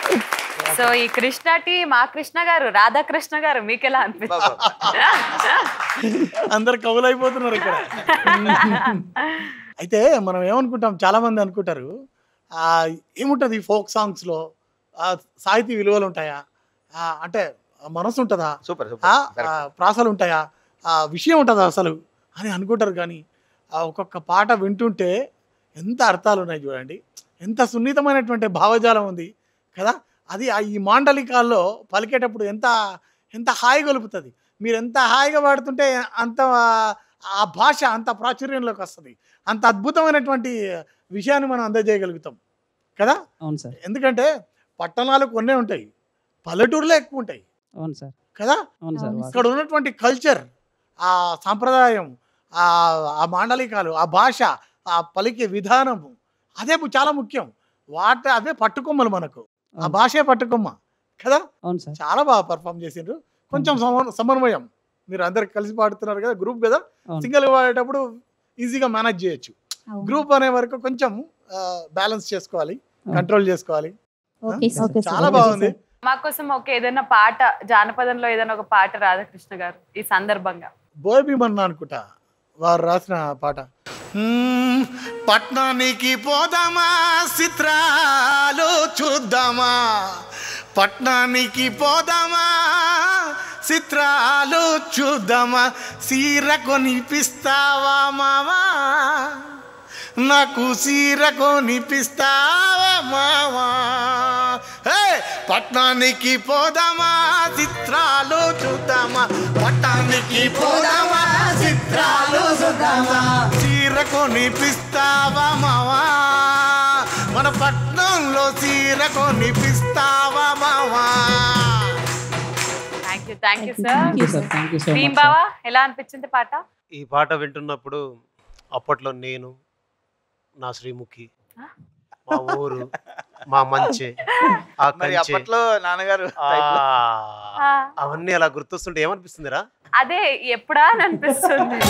సో ఈ కృష్ణ టీ మా కృష్ణ గారు రాధాకృష్ణ గారు మీకు ఎలా అనిపిస్తుంది అందరు కవులైపోతున్నారు ఇక్కడ అయితే మనం ఏమనుకుంటాం చాలా మంది అనుకుంటారు ఆ, ఏముంటది ఫోక్ సాంగ్స్ లో ఆ, సాహితీ విలువలు ఉంటాయా ఆ, అంటే మనసు ఉంటుందా సూపర్ ఆ, సూపర్ ఆ, ప్రాసలు ఉంటాయా ఆ విషయం ఉంటుంది అసలు అని అనుకుంటారు కానీ ఆ ఒక్కొక్క పాట వింటుంటే ఎంత అర్థాలు ఉన్నాయి చూడండి ఎంత సున్నితమైనటువంటి భావజాలం ఉంది కదా అది ఆ ఈ మాండలికాల్లో పలికేటప్పుడు ఎంత ఎంత హాయి గొలుపుతుంది మీరు ఎంత హాయిగా పాడుతుంటే అంత ఆ భాష అంత ప్రాచుర్యంలోకి వస్తుంది అంత అద్భుతమైనటువంటి విషయాన్ని మనం అందజేయగలుగుతాం కదా అవును సార్ ఎందుకంటే పట్టణాలు కొన్నే ఉంటాయి పల్లెటూరులో ఎక్కువ ఉంటాయి అవును సార్ కదా అవును సార్ ఇక్కడ ఉన్నటువంటి కల్చర్ ఆ సాంప్రదాయం ఆ ఆ మాండలికాలు ఆ భాష ఆ పలికే విధానము అదే ము- చాలా ముఖ్యం వాట అవే పట్టుకొమ్మలు మనకు ఆ భాషే పట్టుకొమ్మ కదా అవును సార్ చాలా బాగా పర్ఫామ్ చేసిండ్రు కొంచెం సమ- సమన్వయం మీరు అందరు కలిసి పాడుతున్నారు కదా గ్రూప్ కదా అవును. సింగిల్ పాడేటప్పుడు ఈజీగా మేనేజ్ చేయొచ్చు గ్రూప్ అనే వరకు కొంచెం బ్యాలెన్స్ చేసుకోవాలి కంట్రోల్ చేసుకోవాలి ఓకే సార్. Okay sir. చాలా ఓకే బాగుంది మా కోసం ఒక ఏదైనా పాట జానపదంలో ఏదైనా ఒక పాట రాధాకృష్ణ గారు ఈ సందర్భంగా బోయ్ భీమన్న అనుకుంటా వారు రాసిన పాట మ్మ్, పట్నానికి పోదామా చిత్రాలు చూద్దామా పట్నానికి పోదామా చిత్రాలు చూద్దామా సీర కొనిపిస్తావా మామా నాకు సీర కొనిపిస్తావా మామా హే! పట్నానికి పోదామా చిత్రాలు చూద్దామా పట్నానికి పోదామా చిత్రాలు చూద్దామా చీర కొనిపిస్తావా మావా మన పట్నంలో చీర కొనిపిస్తావా మావా thank you thank you Thank you, sir sir. Thank you so Bhim much, బావా ఎలా అనిపించింది పాట ఈ పాట వింటున్నప్పుడు అప్పట్లో నేను నా శ్రీముఖి మా ఊరు మా మంచె ఆ మరి కంచె, అప్పట్లో నాన్నగారు ఆ, ఆ. అవన్నీ అలా గుర్తొస్తుంటే ఏమనిపిస్తుందిరా అదే ఎప్పుడా అని అనిపిస్తుంది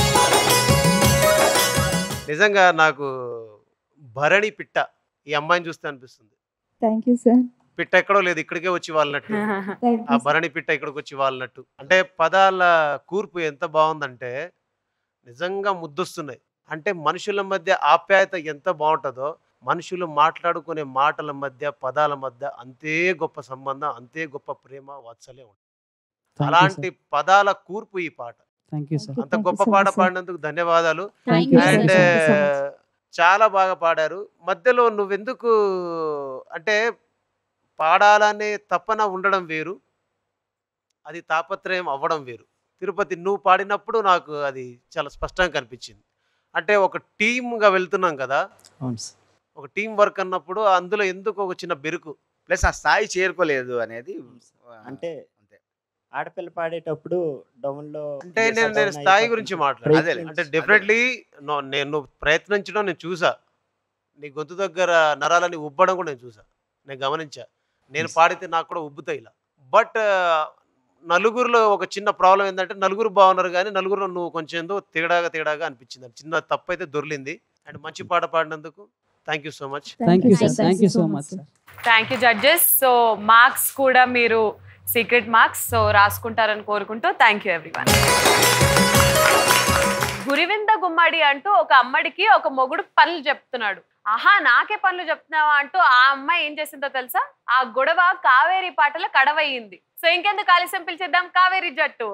నిజంగా నాకు భరణి పిట్ట ఈ అమ్మాయిని చూస్తే అనిపిస్తుంది థ్యాంక్ యూ సార్ పిట్ట ఎక్కడో లేదు ఇక్కడికే వచ్చి వాళ్ళనట్టు థ్యాంక్ ఆ యూ భరణి పిట్ట ఇక్కడికి వచ్చి వాళ్ళనట్టు అంటే పదాల కూర్పు ఎంత బాగుందంటే నిజంగా ముద్దొస్తున్నాయి అంటే మనుషుల మధ్య ఆప్యాయత ఎంత బాగుంటుందో మనుషులు మాట్లాడుకునే మాటల మధ్య పదాల మధ్య అంతే గొప్ప సంబంధం అంతే గొప్ప ప్రేమ వాత్సల్యం ఉంటుంది Thank you, అలాంటి పదాల కూర్పు ఈ పాట థ్యాంక్ యూ సార్ అంత గొప్ప పాట పాడినందుకు ధన్యవాదాలు Thank you, sir. And Thank you so much. చాలా బాగా పాడారు మధ్యలో నువ్వెందుకు అంటే పాడాలనే తపన ఉండడం వేరు అది తాపత్రయం అవ్వడం వేరు తిరుపతి నువ్వు పాడినప్పుడు నాకు అది చాలా స్పష్టంగా కనిపించింది అంటే ఒక టీమ్గా వెళ్తున్నాం కదా అవును సార్ ఒక టీం వర్క్ అన్నప్పుడు అందులో ఎందుకు ఒక చిన్న బెరుకు ప్లస్ ఆ స్థాయి చేరుకోలేదు అనేది అంటే ఆడపిల్ల పాడేటప్పుడు డౌన్లో అంటే నేను నేను స్థాయి గురించి మాట్లాడాను అదే ప్రయత్నించ- అంటే డెఫినెట్లీ నేను నువ్వు ప్రయత్నించడం నేను చూసా నీ గొంతు దగ్గర నరాలని ఉబ్బడం కూడా నేను చూసా నేను గమనించా నేను పాడితే నాకు కూడా ఉబ్బుతాయి ఇలా బట్ నలుగురిలో ఒక చిన్న ప్రాబ్లం ఏంటంటే నలుగురు బాగున్నారు కానీ నలుగురు నువ్వు కొంచెం ఏందో తేడాగా తేడాగా అనిపించింది అది చిన్న తప్పు అయితే దొర్లింది అండ్ మంచి పాట పాడినందుకు thank you so much thank you sir thank you so much sir thank you judges so marks కూడా మీరు సీక్రెట్ మార్క్స్ సో రాసుకుంటారని కోరుకుంటూ థ్యాంక్ యూ ఎవ్రీవన్ గురివింద గుమ్మడి అంటూ ఒక అమ్మడికి ఒక మొగుడు పనులు చెప్తున్నాడు ఆహా నాకే పనులు చెప్తున్నావా అంటూ ఆ అమ్మాయి ఏం చేసిందో తెలుసా ఆ గొడవ కావేరి పాటల కడవయ్యింది సో ఇంకెందుకు ఆలస్యం పిలిచేద్దాం కావేరి జట్టు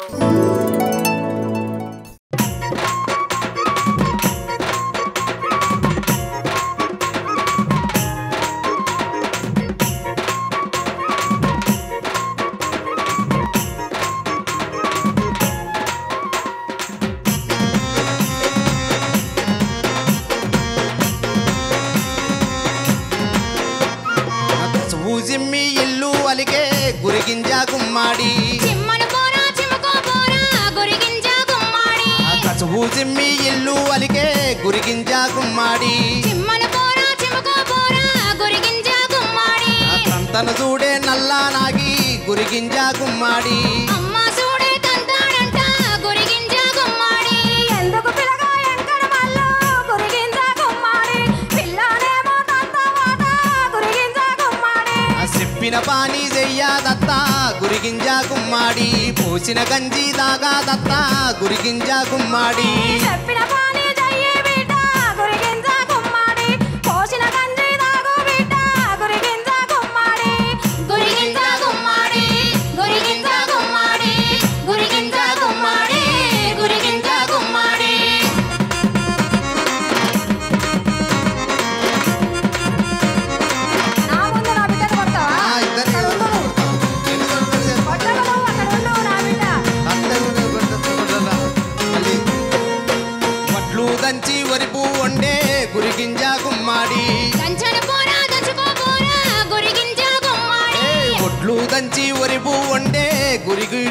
ఊజిమ్మి ఇల్లు అలిగే గురిగింజ గుమ్మాడి చిమ్మను పోరా చిమ్మకో పోరా గురిగింజ గుమ్మాడి ఊజిమ్మి ఇల్లు అలిగే గురిగింజ గుమ్మాడి చిమ్మను పోరా చిమ్మకో పోరా గురిగింజ గుమ్మాడి తంతన చూడే నల్లా నాగి గురిగింజ గుమ్మాడి అమ్మ చూడే తంతాడంట గురిగింజ గుమ్మాడి ఎందుకు పిల్లగా ఎంకడ మల్లో గురిగింజ గుమ్మాడి పిల్లనేమో తంతవాట గురిగింజ గుమ్మాడి ఆ చెప్పిన పాని చెయ్యాదత్త గురిగింజ గుమ్మాడి పోసిన గంజి దాగా దత్త గురిగింజ గుమ్మాడి చెప్పిన పని చెయ్యి బిడ్డ గురిగింజ గుమ్మాడి పోసిన గంజి దాగు బిడ్డ గురిగింజ గుమ్మాడి గురిగింజ గుమ్మాడి గురిగింజ గుమ్మాడి గురిగింజ గుమ్మాడి గురిగింజ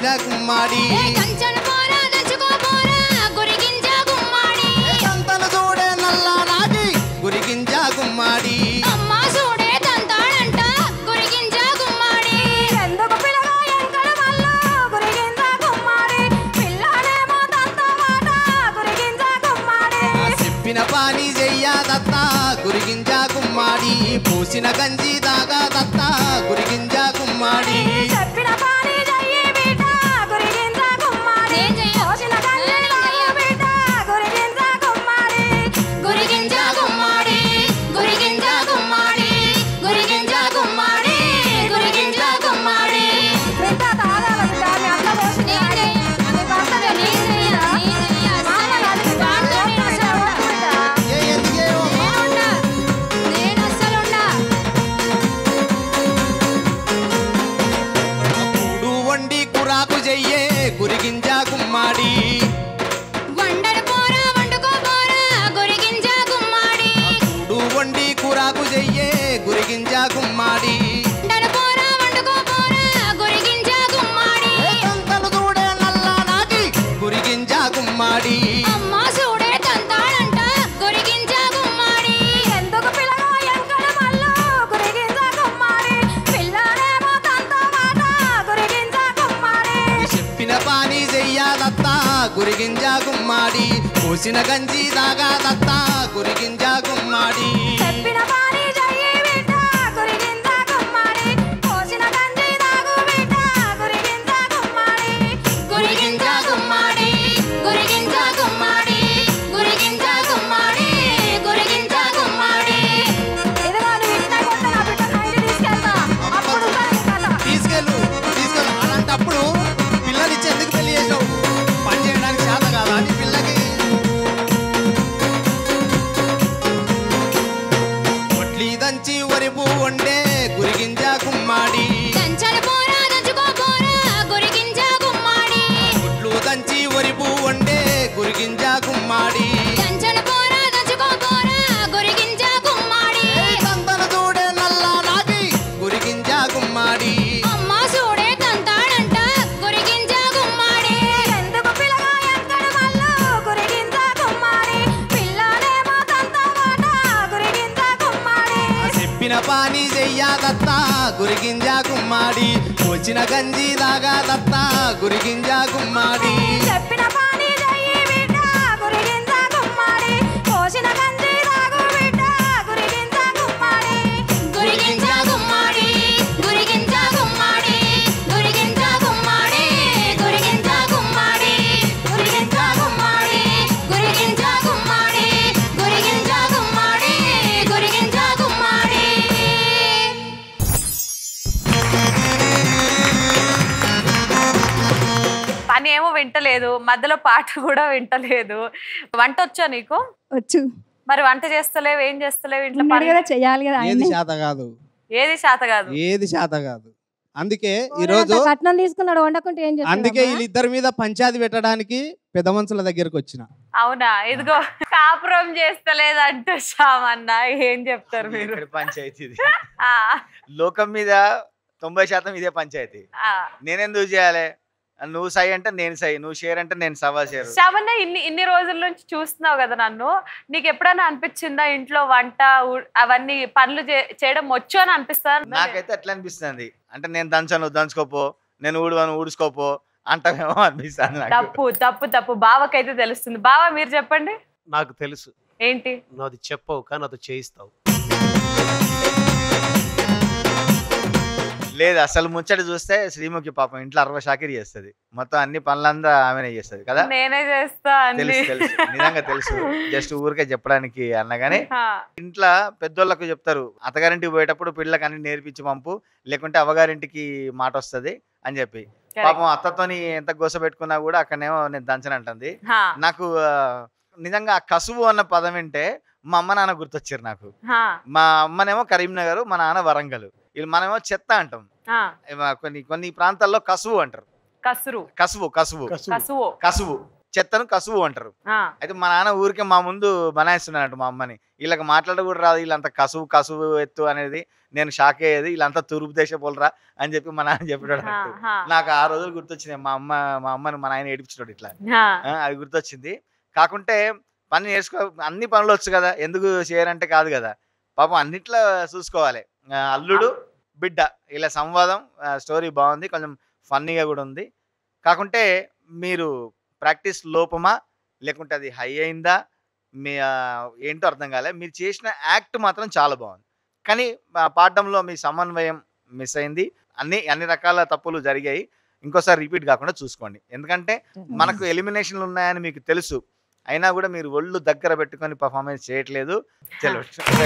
దంచిన గుమ్మాడి కంచన పోరా దంచుకో పోరా గురిగింజ గుమ్మాడి సంతలు చూడే నల్ల నాగి గురిగింజ గుమ్మాడి అమ్మ చూడే తంతాడంట గురిగింజ గుమ్మాడి ఎందుకు పిల్లగా ఎంకడ మల్ల గురిగింజ గుమ్మాడి పిల్లనేమో తంతమాట గురిగింజ గుమ్మాడి చెప్పిన పాని చెయ్యా దత్త గురిగింజ గుమ్మాడి పూసిన గంజి దాగా దత్త గురిగింజ గుమ్మాడి చెప్పిన పని చెయ్యి బిడ్డ గురిగింజ గుమ్మాడి పోసిన కళ్ళే బిడ్డ గురిగింజ గుమ్మాడి గురిగింజ గుమ్మాడి గురిగింజ గుమ్మాడి గురిగింజ గుమ్మాడి గురిగింజ గుమ్మాడి బిడ్డ తాగాల బిడ్డ మీ అత్త పోసి అది పడుతుంది నీ చెయ్య మామూలు అది నేనున్నా నేను అస్సలున్నా కూడు వండి కురాకు చెయ్యే గురిగింజ గుమ్మాడి వండరు పోరా వండుకో పోరా గురిగింజ గుమ్మాడి కూడు వండి కురాకు చెయ్యే గురిగింజ గుమ్మాడి వండరు పోరా వండుకో పోరా గురిగింజ గుమ్మాడి సంతలు చూడే నల్ల నాగి గురిగింజ గుమ్మాడి అమ్మ చూడే తంతాడంట గురిగింజ గుమ్మాడి ఎందుకు పిల్లగా ఎంకడ మల్ల గురిగింజ గుమ్మాడి పిల్లనేమో తంతమాట గురిగింజ గుమ్మాడి చెప్పిన పాని చెయ్యా దత్త గురిగింజ గుమ్మాడి పూసిన గంజి దాగా దత్త గురిగింజ గుమ్మాడి చెప్పిన పని చెయ్యి బిడ్డ గురిగింజ గుమ్మాడి పోసిన గంజి తాగు బిడ్డ గురిగింజ గుమ్మాడి గురిగింజ గుమ్మాడి గురిగింజ గుమ్మాడి గురిగింజ గుమ్మాడి గురిగింజ గుమ్మాడి ఇదిగో నువ్వు ఇంత కొట్ట నా బిడ్డ నైట్ తీసుకెళ్తా అప్పుడు తీసుకెళ్ళు తీసుకెళ్ళు అలాంటప్పుడు పిల్లనిచ్చి ఎందుకు పెళ్లి చేసావు పని చేయడానికి చేత కాదా అని పిల్లకి వడ్లీ దంచి వరి పువ్వు వండే గురిగింజ గుమ్మాడి దంచన పోరా దంచుకో పోరా గురిగింజ గుమ్మాడి గుడ్లు దంచి వరి పువ్వు వండే గురిగింజ గుమ్మాడి దంచన పోరా దంచుకో పోరా గురిగింజ గుమ్మాడి సంతన చూడే నల్ల నాగి గురిగింజ గుమ్మాడి అమ్మ చూడే తంతాడంట గురిగింజ గుమ్మాడి ఎందుకు పిల్లగా ఎంకడ మల్ల గురిగింజ గుమ్మాడి పిల్లనేమో తంతమాట గురిగింజ గుమ్మాడి చెప్పిన పాని చెయ్యా దత్త గురిగింజ గుమ్మాడి వచ్చిన గంజి దాగా దత్త గురిగింజ గుమ్మాడి చెప్పిన పని చెయ్యి బిడ్డ గురిగింజ గుమ్మాడి పోసిన గంజి తాగు బిడ్డ గురిగింజ గుమ్మాడి గురిగింజ గుమ్మాడి గురిగింజ గుమ్మాడి గురిగింజ గుమ్మాడి గురిగింజ గుమ్మాడి గురిగింజ గుమ్మాడి గురిగింజ గుమ్మాడి గురిగింజ గుమ్మాడి గురిగింజ గుమ్మాడి పని ఏమో వింటలేదు మధ్యలో పాట కూడా వింటలేదు వంట వచ్చా నీకు వచ్చు మరి వంట చేస్తలేవు ఏం చేస్తలేవు ఇంట్లో ఉన్నాడు పని కదా చెయ్యాలి కదా ఏది ఆయన్ని. శాత కాదు ఏది శాత కాదు ఏది శాత కాదు అందుకే పోనీ ఈరోజు అంత కట్నం తీసుకున్నాడు వండకుంటే ఏం అందుకే చేస్తాడు వీళ్ళిద్దరి మీద పంచాయతీ పెట్టడానికి పెద్ద మనుషుల దగ్గరకు వచ్చిన అవునా ఇదిగో కాపురం చేస్తలేదంట శ్యామన్న ఏం చెప్తారు మీరు ఇక్కడ పంచాయతీ ఇది. ఆ, లోకం మీద తొంభై శాతం ఇదే పంచాయతీ ఆ. నేనెందుకు చేయాలి నువ్వు సై అంటే నేను సై నువ్వు షేర్ అంటే నేను సవా షేర్ శ్యామన్న ఇన్ని ఇన్ని రోజుల నుంచి చూస్తున్నావు కదా నన్ను నీకు ఎప్పుడైనా అనిపించిందా ఇంట్లో వంట ఉ- అవన్నీ పనులు చే- చేయడం వచ్చు అని అనిపిస్తా నాకైతే ఎట్లా అనిపిస్తుంది అంటే నేను దంచను దంచుకోపో నేను ఊడువను ఊడుచుకోపో అంటామేమో అనిపిస్తుంది నాకు తప్పు తప్పు తప్పు బావకైతే తెలుస్తుంది బావ మీరు చెప్పండి నాకు తెలుసు ఏంటి నువ్వు అది చెప్పవు కానీ అది చేయిస్తావు లేదు అసలు ముచ్చట చూస్తే శ్రీముఖి పాపం ఇంట్లో అరవై షాకిరి చేస్తుంది మొత్తం అన్ని పనులంతా ఆమెనే చేస్తుంది కదా నేనే చేస్తా అన్ని తెలుసు తెలుసు నిజంగా తెలుసు జస్ట్ ఊరికే చెప్పడానికి అన్నగానే ఆ, ఇంట్లో పెద్దోళ్ళకు చెప్తారు అత్తగారింటికి పోయేటప్పుడు పిల్లలకి అన్ని నేర్పించి పంపు లేకుంటే అవ్వగారింటికి మాట వస్తుంది అని చెప్పి పాపం అత్తతోని ఎంత గోస పెట్టుకున్నా కూడా అక్కడనేమో నేను దంచనంటుంది హా, నాకు ఆ, నిజంగా ఆ కసువు అన్న పదం వింటే మా అమ్మ నాన్న గుర్తొచ్చారు నాకు హా, మా అమ్మనేమో కరీంనగర్ మా నాన్న వరంగల్ వీళ్ళు మనమేమో చెత్త అంటాం హా. ఏమ కొన్ని కొన్ని ప్రాంతాల్లో కసువు అంటారు కసురు కసువు కసువు కసువు కసువు చెత్తను కసువు అంటారు ఆ, అయితే మా నాన్న ఊరికే మా ముందు బనాయిస్తున్నాడు మా అమ్మని వీళ్ళకి మాట్లాడ కూడా రాదు వీళ్ళంతా కసువు కసువు ఎత్తు అనేది నేను షాక్ అయ్యేది వీళ్ళంతా తూర్పు దేశ పోలరా అని చెప్పి మా నాన్న చెప్పాడు ఆ, అన్నట్టు. ఆ. నాకు ఆ రోజులు గుర్తొచ్చినాయి మా అమ్మ మా అమ్మని మా నాయన ఏడిపించాడు ఇట్లా ఆ. ఆ, అది గుర్తొచ్చింది కాకుంటే పని నేర్చుకో అన్ని పనులు వచ్చు కదా ఎందుకు చేయరంటే కాదు కదా పాపం అన్నిట్లో చూసుకోవాలి ఆ, అల్లుడు బిడ్డ ఇలా సంవాదం స్టోరీ బాగుంది కొంచెం ఫన్నీగా కూడా ఉంది కాకుంటే మీరు ప్రాక్టీస్ లోపమా లేకుంటే అది హై అయిందా మీ ఆ, ఏంటో అర్థం కాలే మీరు చేసిన యాక్ట్ మాత్రం చాలా బాగుంది కానీ ఆ, పాడడంలో మీ సమన్వయం మిస్ అయింది అన్ని అన్ని రకాల తప్పులు జరిగాయి ఇంకోసారి రిపీట్ కాకుండా చూసుకోండి ఎందుకంటే మనకు ఎలిమినేషన్లు ఉన్నాయని మీకు తెలుసు అయినా కూడా మీరు ఒళ్ళు దగ్గర పెట్టుకొని పర్ఫార్మెన్స్ చేయట్లేదు చలో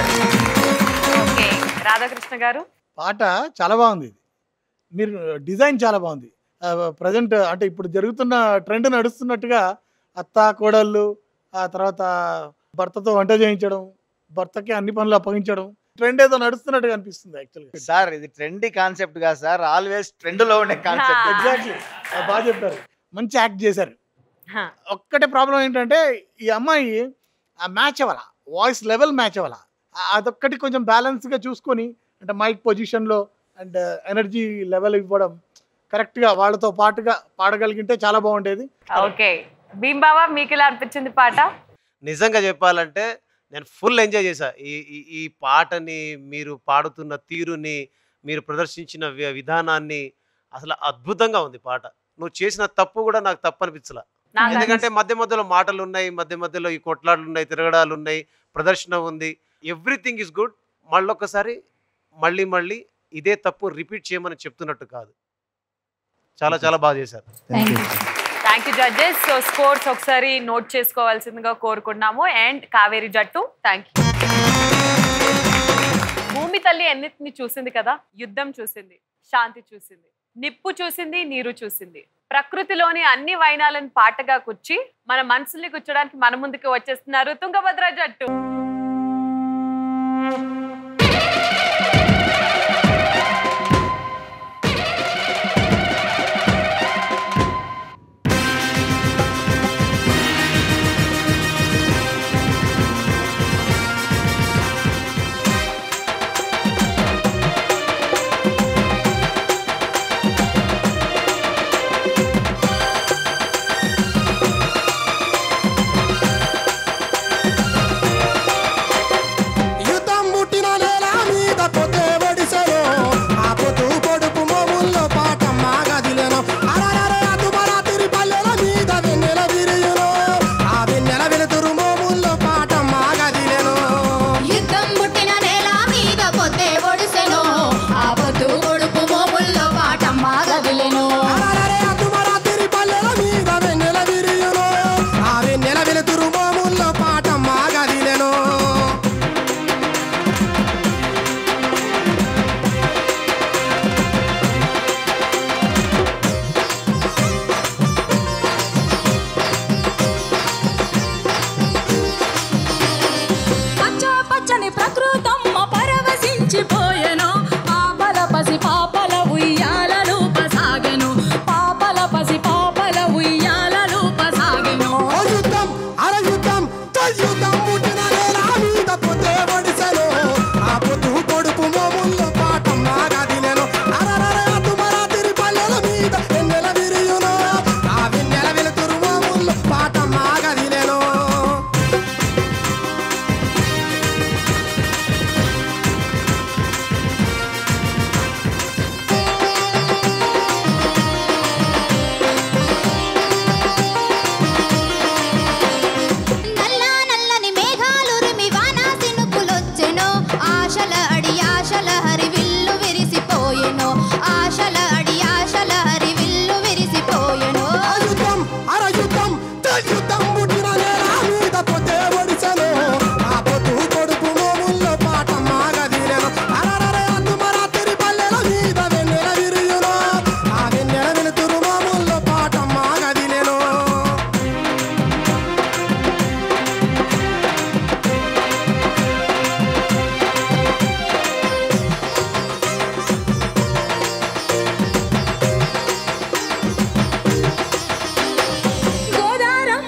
ఓకే రాధాకృష్ణ గారు పాట చాలా బాగుంది ఇది మీరు డిజైన్ చాలా బాగుంది ప్రజెంట్ అంటే ఇప్పుడు జరుగుతున్న ట్రెండ్ నడుస్తున్నట్టుగా అత్త కోడళ్ళు ఆ తర్వాత భర్తతో వంట చేయించడం భర్తకి అన్ని పనులు అప్పగించడం ట్రెండ్ ఏదో నడుస్తున్నట్టుగా అనిపిస్తుంది యాక్చువల్గా సార్ ఇది ట్రెండీ కాన్సెప్ట్ కాదు సార్ ఆల్వేస్ ట్రెండ్ లో ఉండే కాన్సెప్ట్ ఎగ్జాక్ట్లీ బాగా చెప్పారు మంచి యాక్ట్ చేశారు ఒక్కటే ప్రాబ్లం ఏంటంటే ఈ అమ్మాయి ఆ మ్యాచ్ అవ్వాల వాయిస్ లెవెల్ మ్యాచ్ అవ్వాల ఆ- అదొక్కటి కొంచెం బ్యాలెన్స్గా చూసుకొని అంటే మైక్ పొజిషన్లో అండ్ ఎనర్జీ లెవెల్ ఇవ్వడం కరెక్ట్గా వాళ్ళతో పాటుగా పాడగలిగింటే చాలా బాగుండేది ఓకే భీంబావా మీకు ఎలా అనిపించింది పాట నిజంగా చెప్పాలంటే నేను ఫుల్ ఎంజాయ్ చేశా ఈ ఈ- ఈ పాటని మీరు పాడుతున్న తీరుని మీరు ప్రదర్శించిన వి- విధానాన్ని అసలు అద్భుతంగా ఉంది పాట నువ్వు చేసిన తప్పు కూడా నాకు తప్పు అనిపించలా నాకు ఎందుకంటే మధ్య మధ్యలో మాటలు ఉన్నాయి మధ్య మధ్యలో ఈ కొట్లాట్లు ఉన్నాయి తిరగడాలు ఉన్నాయి ప్రదర్శన ఉంది ఎవ్రీథింగ్ ఇస్ గుడ్ మళ్ళొకసారి మళ్ళీ మళ్ళీ ఇదే తప్పు రిపీట్ చేయమని చెప్తున్నట్టు కాదు చాలా చాలా బాగా చేశారు thank you judges so scores ఒకసారి నోట్ చేసుకోవాల్సిందిగా కోరుకున్నాము అండ్ కావేరి జట్టు థ్యాంక్ యూ భూమి తల్లి ఎన్నిటిని చూసింది కదా యుద్ధం చూసింది శాంతి చూసింది నిప్పు చూసింది నీరు చూసింది ప్రకృతిలోని అన్ని వైనాలను పాటగా కూర్చి మన మనసుల్ని కూర్చోడానికి మన ముందుకు వచ్చేస్తున్నారు తుంగభద్ర జట్టు యుద్ధం పుట్టిన నేల మీద పొతే ఒడిసెను ఆ పొతు పొడుపు మోముల్లో పాఠం మాగదిలెను అరరరే అతుమరాతిరి పల్లెల మీద వెన్నెల విరియును ఆ వెన్నెల వెలుతురు మోముల్లో పాఠం మాగదిలెను యుద్ధం పుట్టిన నేల మీద పొద్దే ఒడిసెను ఆ పొద్దు కొడుకు మోముల్లో పాఠం మాగదిలెను అరరరే అతుమరాతిరి పల్లెల మీద వెన్నెల విరియును ఆ వెన్నెల వెలుతురు మోముల్లో పాఠం మాగదిలెను పచ్చ పచ్చని ప్రకృతమ్మ పరవశించిపోయెను పాపల పసి పాపల ఉయ్యాలలు పసాగెను పాపల పసి పాపల ఉయ్యాలలు పసాగెను ఓ యుద్ధం అర యుద్ధం తొలి యుద్ధం పుట్టిన నేల మీద పొతే ఒడిసెను ఆ పొద్దు పొడుపు మోముల్లో పాఠం మాగదిలెను అరరరే అతుమరాతిరి పల్లెల మీద వెన్నెల విరియును ఆ వెన్నెల వెలుతురు మోముల్లో పాఠం మాగదిలెను నల్ల నల్లని మేఘాలురిమి వాన సినుకులొచ్చెను ఆశల అడి ఆశల హరి విల్లు విరిసిపోయెను ఆశల అడి ఆశల హరి విల్లు విరిసిపోయెను ఆ యుద్ధం అర యుద్ధం తొలి యుద్ధం పుట్టిన నేల మీద పొతే ఒడిసెను ఆ పొద్దు పొడుపు మోముల్లో పాఠం మాగదిలెను అరరరే అతుమరాతిరి పల్లెల మీద వెన్నెల విరియును ఆ వెన్నెల వెలుతురు మోముల్లో పాఠం మాగదిలెను గోదారమ్మ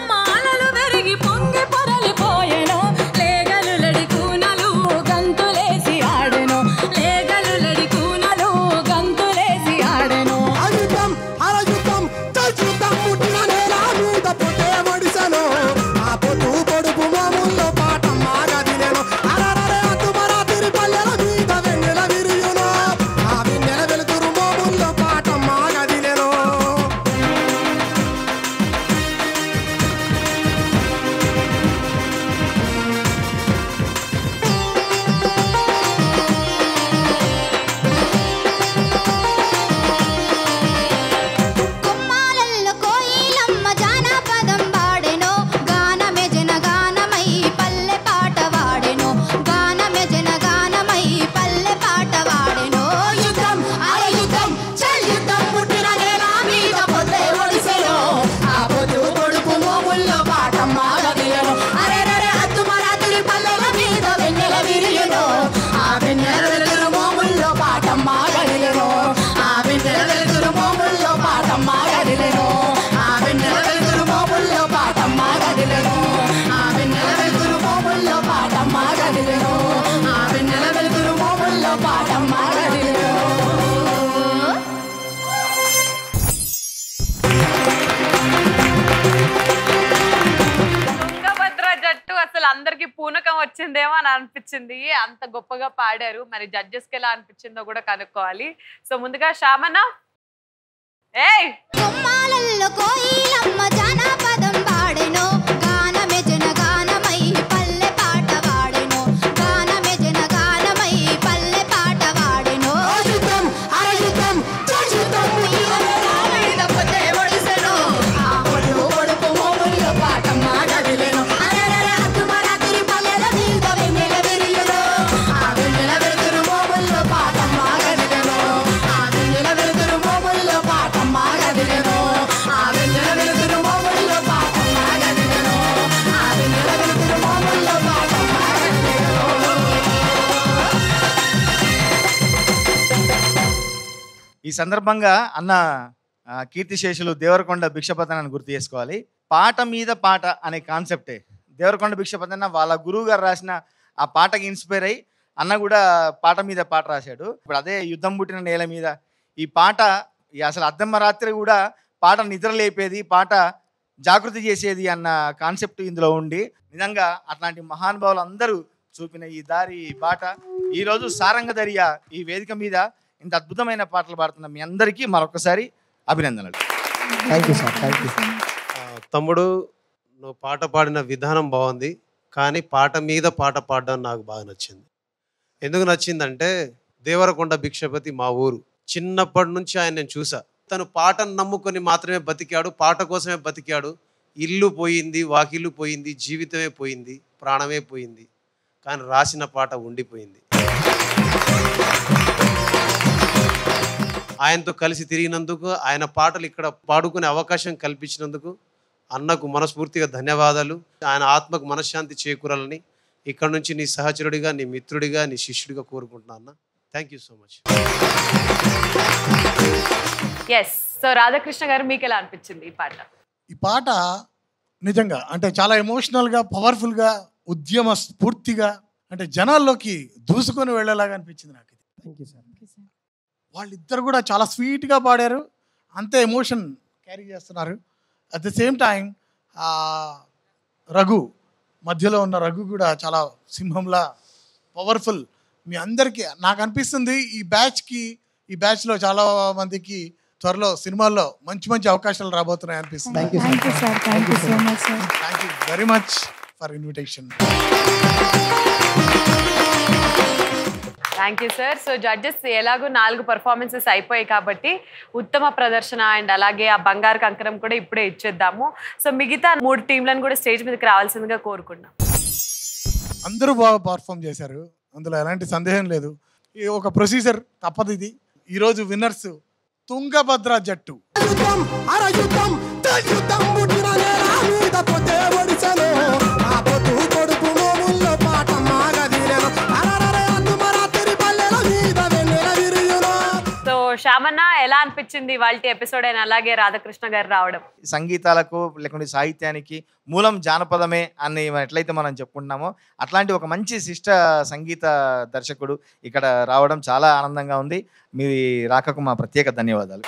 అసలు అందరికి పూనకం వచ్చిందేమో అని అనిపించింది అంత గొప్పగా పాడారు మరి జడ్జెస్ కి ఎలా అనిపించిందో కూడా కనుక్కోవాలి సో ముందుగా శ్యామన్న ఏయ్ కొమ్మాలల్లో కోయిలమ్మ జానపదం పాడెను గానమే జన గానమై పల్లె పాట పాడెను గానమే జన గానమై పల్లె పాట పాడెను ఆయుధం ఆయుధం చేయుధం మీద పొద్దే ఒడిసెను ఆ పొడుగు పొడుపు మోముల్లో పాటమ్మ గదిలెను అరెరెరె అద్దుమరాత్రి పల్లెల మీద వెన్నెల విరియును ఆ వెన్నెల వెలుతురు మోముల్లో పాటమ్మ గదిలెను ఆ వెన్నెల వెలుతురు మోముల్లో పాటమ్మ గదిలెను ఆ వెన్నెల వెలుతురు మోముల్లో పాటమ్మ గదిలెను ఆ వెన్నెల వెలుతురు మోముల్లో పాటమ్మ ఈ సందర్భంగా అన్న ఆ, కీర్తిశేషులు దేవరకొండ భిక్షపతనాన్ని గుర్తు చేసుకోవాలి పాట మీద పాట అనే కాన్సెప్టే దేవరకొండ భిక్షపతన వాళ్ళ గురువు గారు రాసిన ఆ పాటకి ఇన్స్పైర్ అయ్యి అన్న కూడా పాట మీద పాట రాశాడు ఇప్పుడు అదే యుద్ధం పుట్టిన నేల మీద ఈ పాట ఈ అసలు అద్దమ్మ రాత్రి కూడా పాట నిద్ర లేపేది పాట జాగృతి చేసేది అన్న కాన్సెప్ట్ ఇందులో ఉండి నిజంగా అట్లాంటి మహానుభావులు అందరూ చూపిన ఈ దారి ఈ బాట ఈరోజు సారంగ దర్యా ఈ వేదిక మీద ఇంత అద్భుతమైన పాటలు పాడుతున్న మీ అందరికీ మరొకసారి అభినందనలు thank you sir thank you ఆ, తమ్ముడు నువ్వు పాట పాడిన విధానం బాగుంది కానీ పాట మీద పాట పాడడం నాకు బాగా నచ్చింది ఎందుకు నచ్చిందంటే దేవరకొండ భిక్షపతి మా ఊరు చిన్నప్పటి నుంచి ఆయన నేను చూసా తను పాటను నమ్ముకొని మాత్రమే బతికాడు పాట కోసమే బతికాడు ఇల్లు పోయింది వాకిల్లు పోయింది జీవితమే పోయింది ప్రాణమే పోయింది కానీ రాసిన పాట ఉండిపోయింది ఆయనతో కలిసి తిరిగినందుకు ఆయన పాటలు ఇక్కడ పాడుకునే అవకాశం కల్పించినందుకు అన్నకు మనస్ఫూర్తిగా ధన్యవాదాలు ఆయన ఆత్మకు మనశ్శాంతి చేకూరాలని ఇక్కడ నుంచి నీ సహచరుడిగా నీ మిత్రుడిగా నీ శిష్యుడిగా కోరుకుంటున్నా అన్న thank you so much yes so Radhakrishna garu మీకు ఎలా అనిపించింది ఈ పాట ఈ పాట నిజంగా అంటే చాలా ఎమోషనల్గా పవర్ఫుల్గా ఉద్యమ స్ఫూర్తిగా అంటే జనాల్లోకి దూసుకొని వెళ్ళేలాగా అనిపించింది నాకు ఇది థ్యాంక్ యూ సార్ వాళ్ళిద్దరు కూడా చాలా స్వీట్గా పాడారు అంతే ఎమోషన్ క్యారీ చేస్తున్నారు at the same time Raghu మధ్యలో ఉన్న రఘు కూడా చాలా సింహంలా పవర్ఫుల్ మీ అందరికీ నాకు అనిపిస్తుంది ఈ బ్యాచ్కి ఈ బ్యాచ్లో చాలా మందికి త్వరలో సినిమాల్లో మంచి మంచి అవకాశాలు రాబోతున్నాయి అనిపిస్తుంది thank you thank you sir thank you so much sir thank you very much for invitation thank you sir so judges ఎలాగో నాలుగు పర్ఫార్మెన్సెస్ అయిపోయాయి కాబట్టి ఉత్తమ ప్రదర్శన అండ్ అలాగే ఆ బంగారు కంకణం కూడా ఇప్పుడే ఇచ్చేద్దాము సో మిగతా మూడు టీంలను కూడా స్టేజ్ మీదకి రావాల్సిందిగా కోరుకున్నాం అందరూ బాగా పర్ఫామ్ చేశారు అందులో ఎలాంటి సందేహం లేదు ఈ ఒక ప్రొసీజర్ తప్పదు ఇది ఈరోజు విన్నర్స్ తుంగభద్ర జట్టు యుద్ధం అరయుద్ధం యుద్ధం పుట్టిన నేల మీద పొద్దే ఒడిసెను ఆ పొద్దు పొడుపు మోముల్లో పాట మాగదిలెను అరరరే అద్దుమరాత్రి పల్లెల మీద వెన్నెల విరియును సో శ్యామన్న ఎలా అనిపించింది వాళ్ళ ఎపిసోడ్ అయిన అలాగే రాధాకృష్ణ గారు రావడం సంగీతాలకు లేకుంటే సాహిత్యానికి మూలం జానపదమే అని ఎట్లయితే మనం చెప్పుకుంటున్నామో అట్లాంటి ఒక మంచి శిష్ట సంగీత దర్శకుడు ఇక్కడ రావడం చాలా ఆనందంగా ఉంది మీ రాకకు మా ప్రత్యేక ధన్యవాదాలు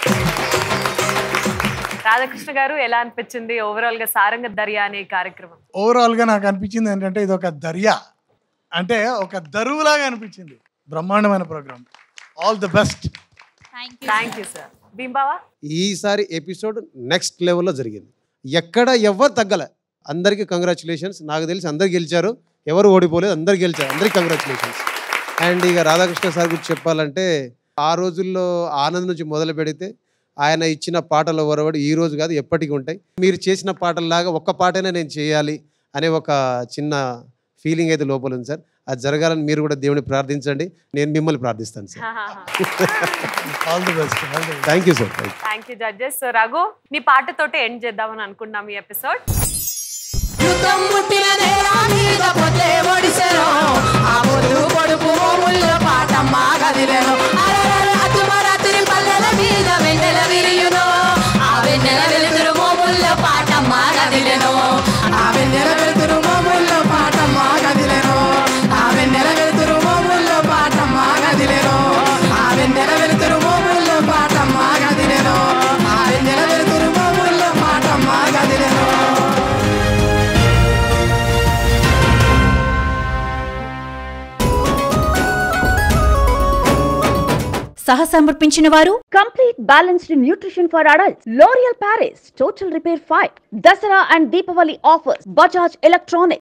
రాధాకృష్ణ గారు ఎలా అనిపించింది ఓవరాల్ గా సారంగ దర్యా అనే ఈ కార్యక్రమం ఓవరాల్గా నాకు అనిపించింది ఏంటంటే ఇది ఒక దర్యా అంటే ఒక దరువులాగా అనిపించింది బ్రహ్మాండమైన program all the best thank you sir భీంబావా ఈసారి ఎపిసోడ్ నెక్స్ట్ లెవెల్లో జరిగింది ఎక్కడ ఎవరు తగ్గలే అందరికీ కంగ్రాచులేషన్స్ నాకు తెలిసి అందరు గెలిచారు ఎవరు ఓడిపోలేదు అందరు గెలిచారు అందరికీ కంగ్రాచులేషన్స్ అండ్ ఇక రాధాకృష్ణ సార్ గురించి చెప్పాలంటే ఆ రోజుల్లో ఆనంద్ నుంచి మొదలు పెడితే ఆయన ఇచ్చిన పాటల వరవడి ఈ రోజు కాదు ఎప్పటికీ ఉంటాయి మీరు చేసిన పాటల్లాగా ఒక్క పాటైనా నేను చేయాలి అనే ఒక చిన్న ఫీలింగ్ అయితే లోపల ఉంది సార్ అది జరగాలని మీరు కూడా దేవుని ప్రార్థించండి నేను మిమ్మల్ని ప్రార్థిస్తాను sir all the best all the thank you sir thank thank you judges so Raghu నీ పాటతోటి ఎండ్ చేద్దామని అనుకున్నాం ఈ ఎపిసోడ్ యుద్ధం పుట్టిన నేల మీద పొద్దే ఒడిసెను ఆ పొద్దు పొడుపు మోముల్లో పాటమ్మ గదిలెను అరెరెరె అతుమరాత్రి పల్లెల మీద వెన్నెల విరియును ఆ వెన్నెల వెలుతురు మోముల్లో పాటమ్మ గదిలెను ఆ వెన్నెల వెలుతురు మోముల్లో పాట మాగదిలెను ఆ వెన్నెల వెలుతురు మోముల్లో పాట మాగదిలెను ఆ వెన్నెల వెలుతురు మోముల్లో పాట మాగదిలెను ఆ వెన్నెల వెలుతురు మోముల్లో పాట మాగదిలెను సహ సమర్పించిన వారు complete balanced nutrition for adults L'Oreal Paris Total Repair Five Dasara and Deepavali offers Bajaj electronic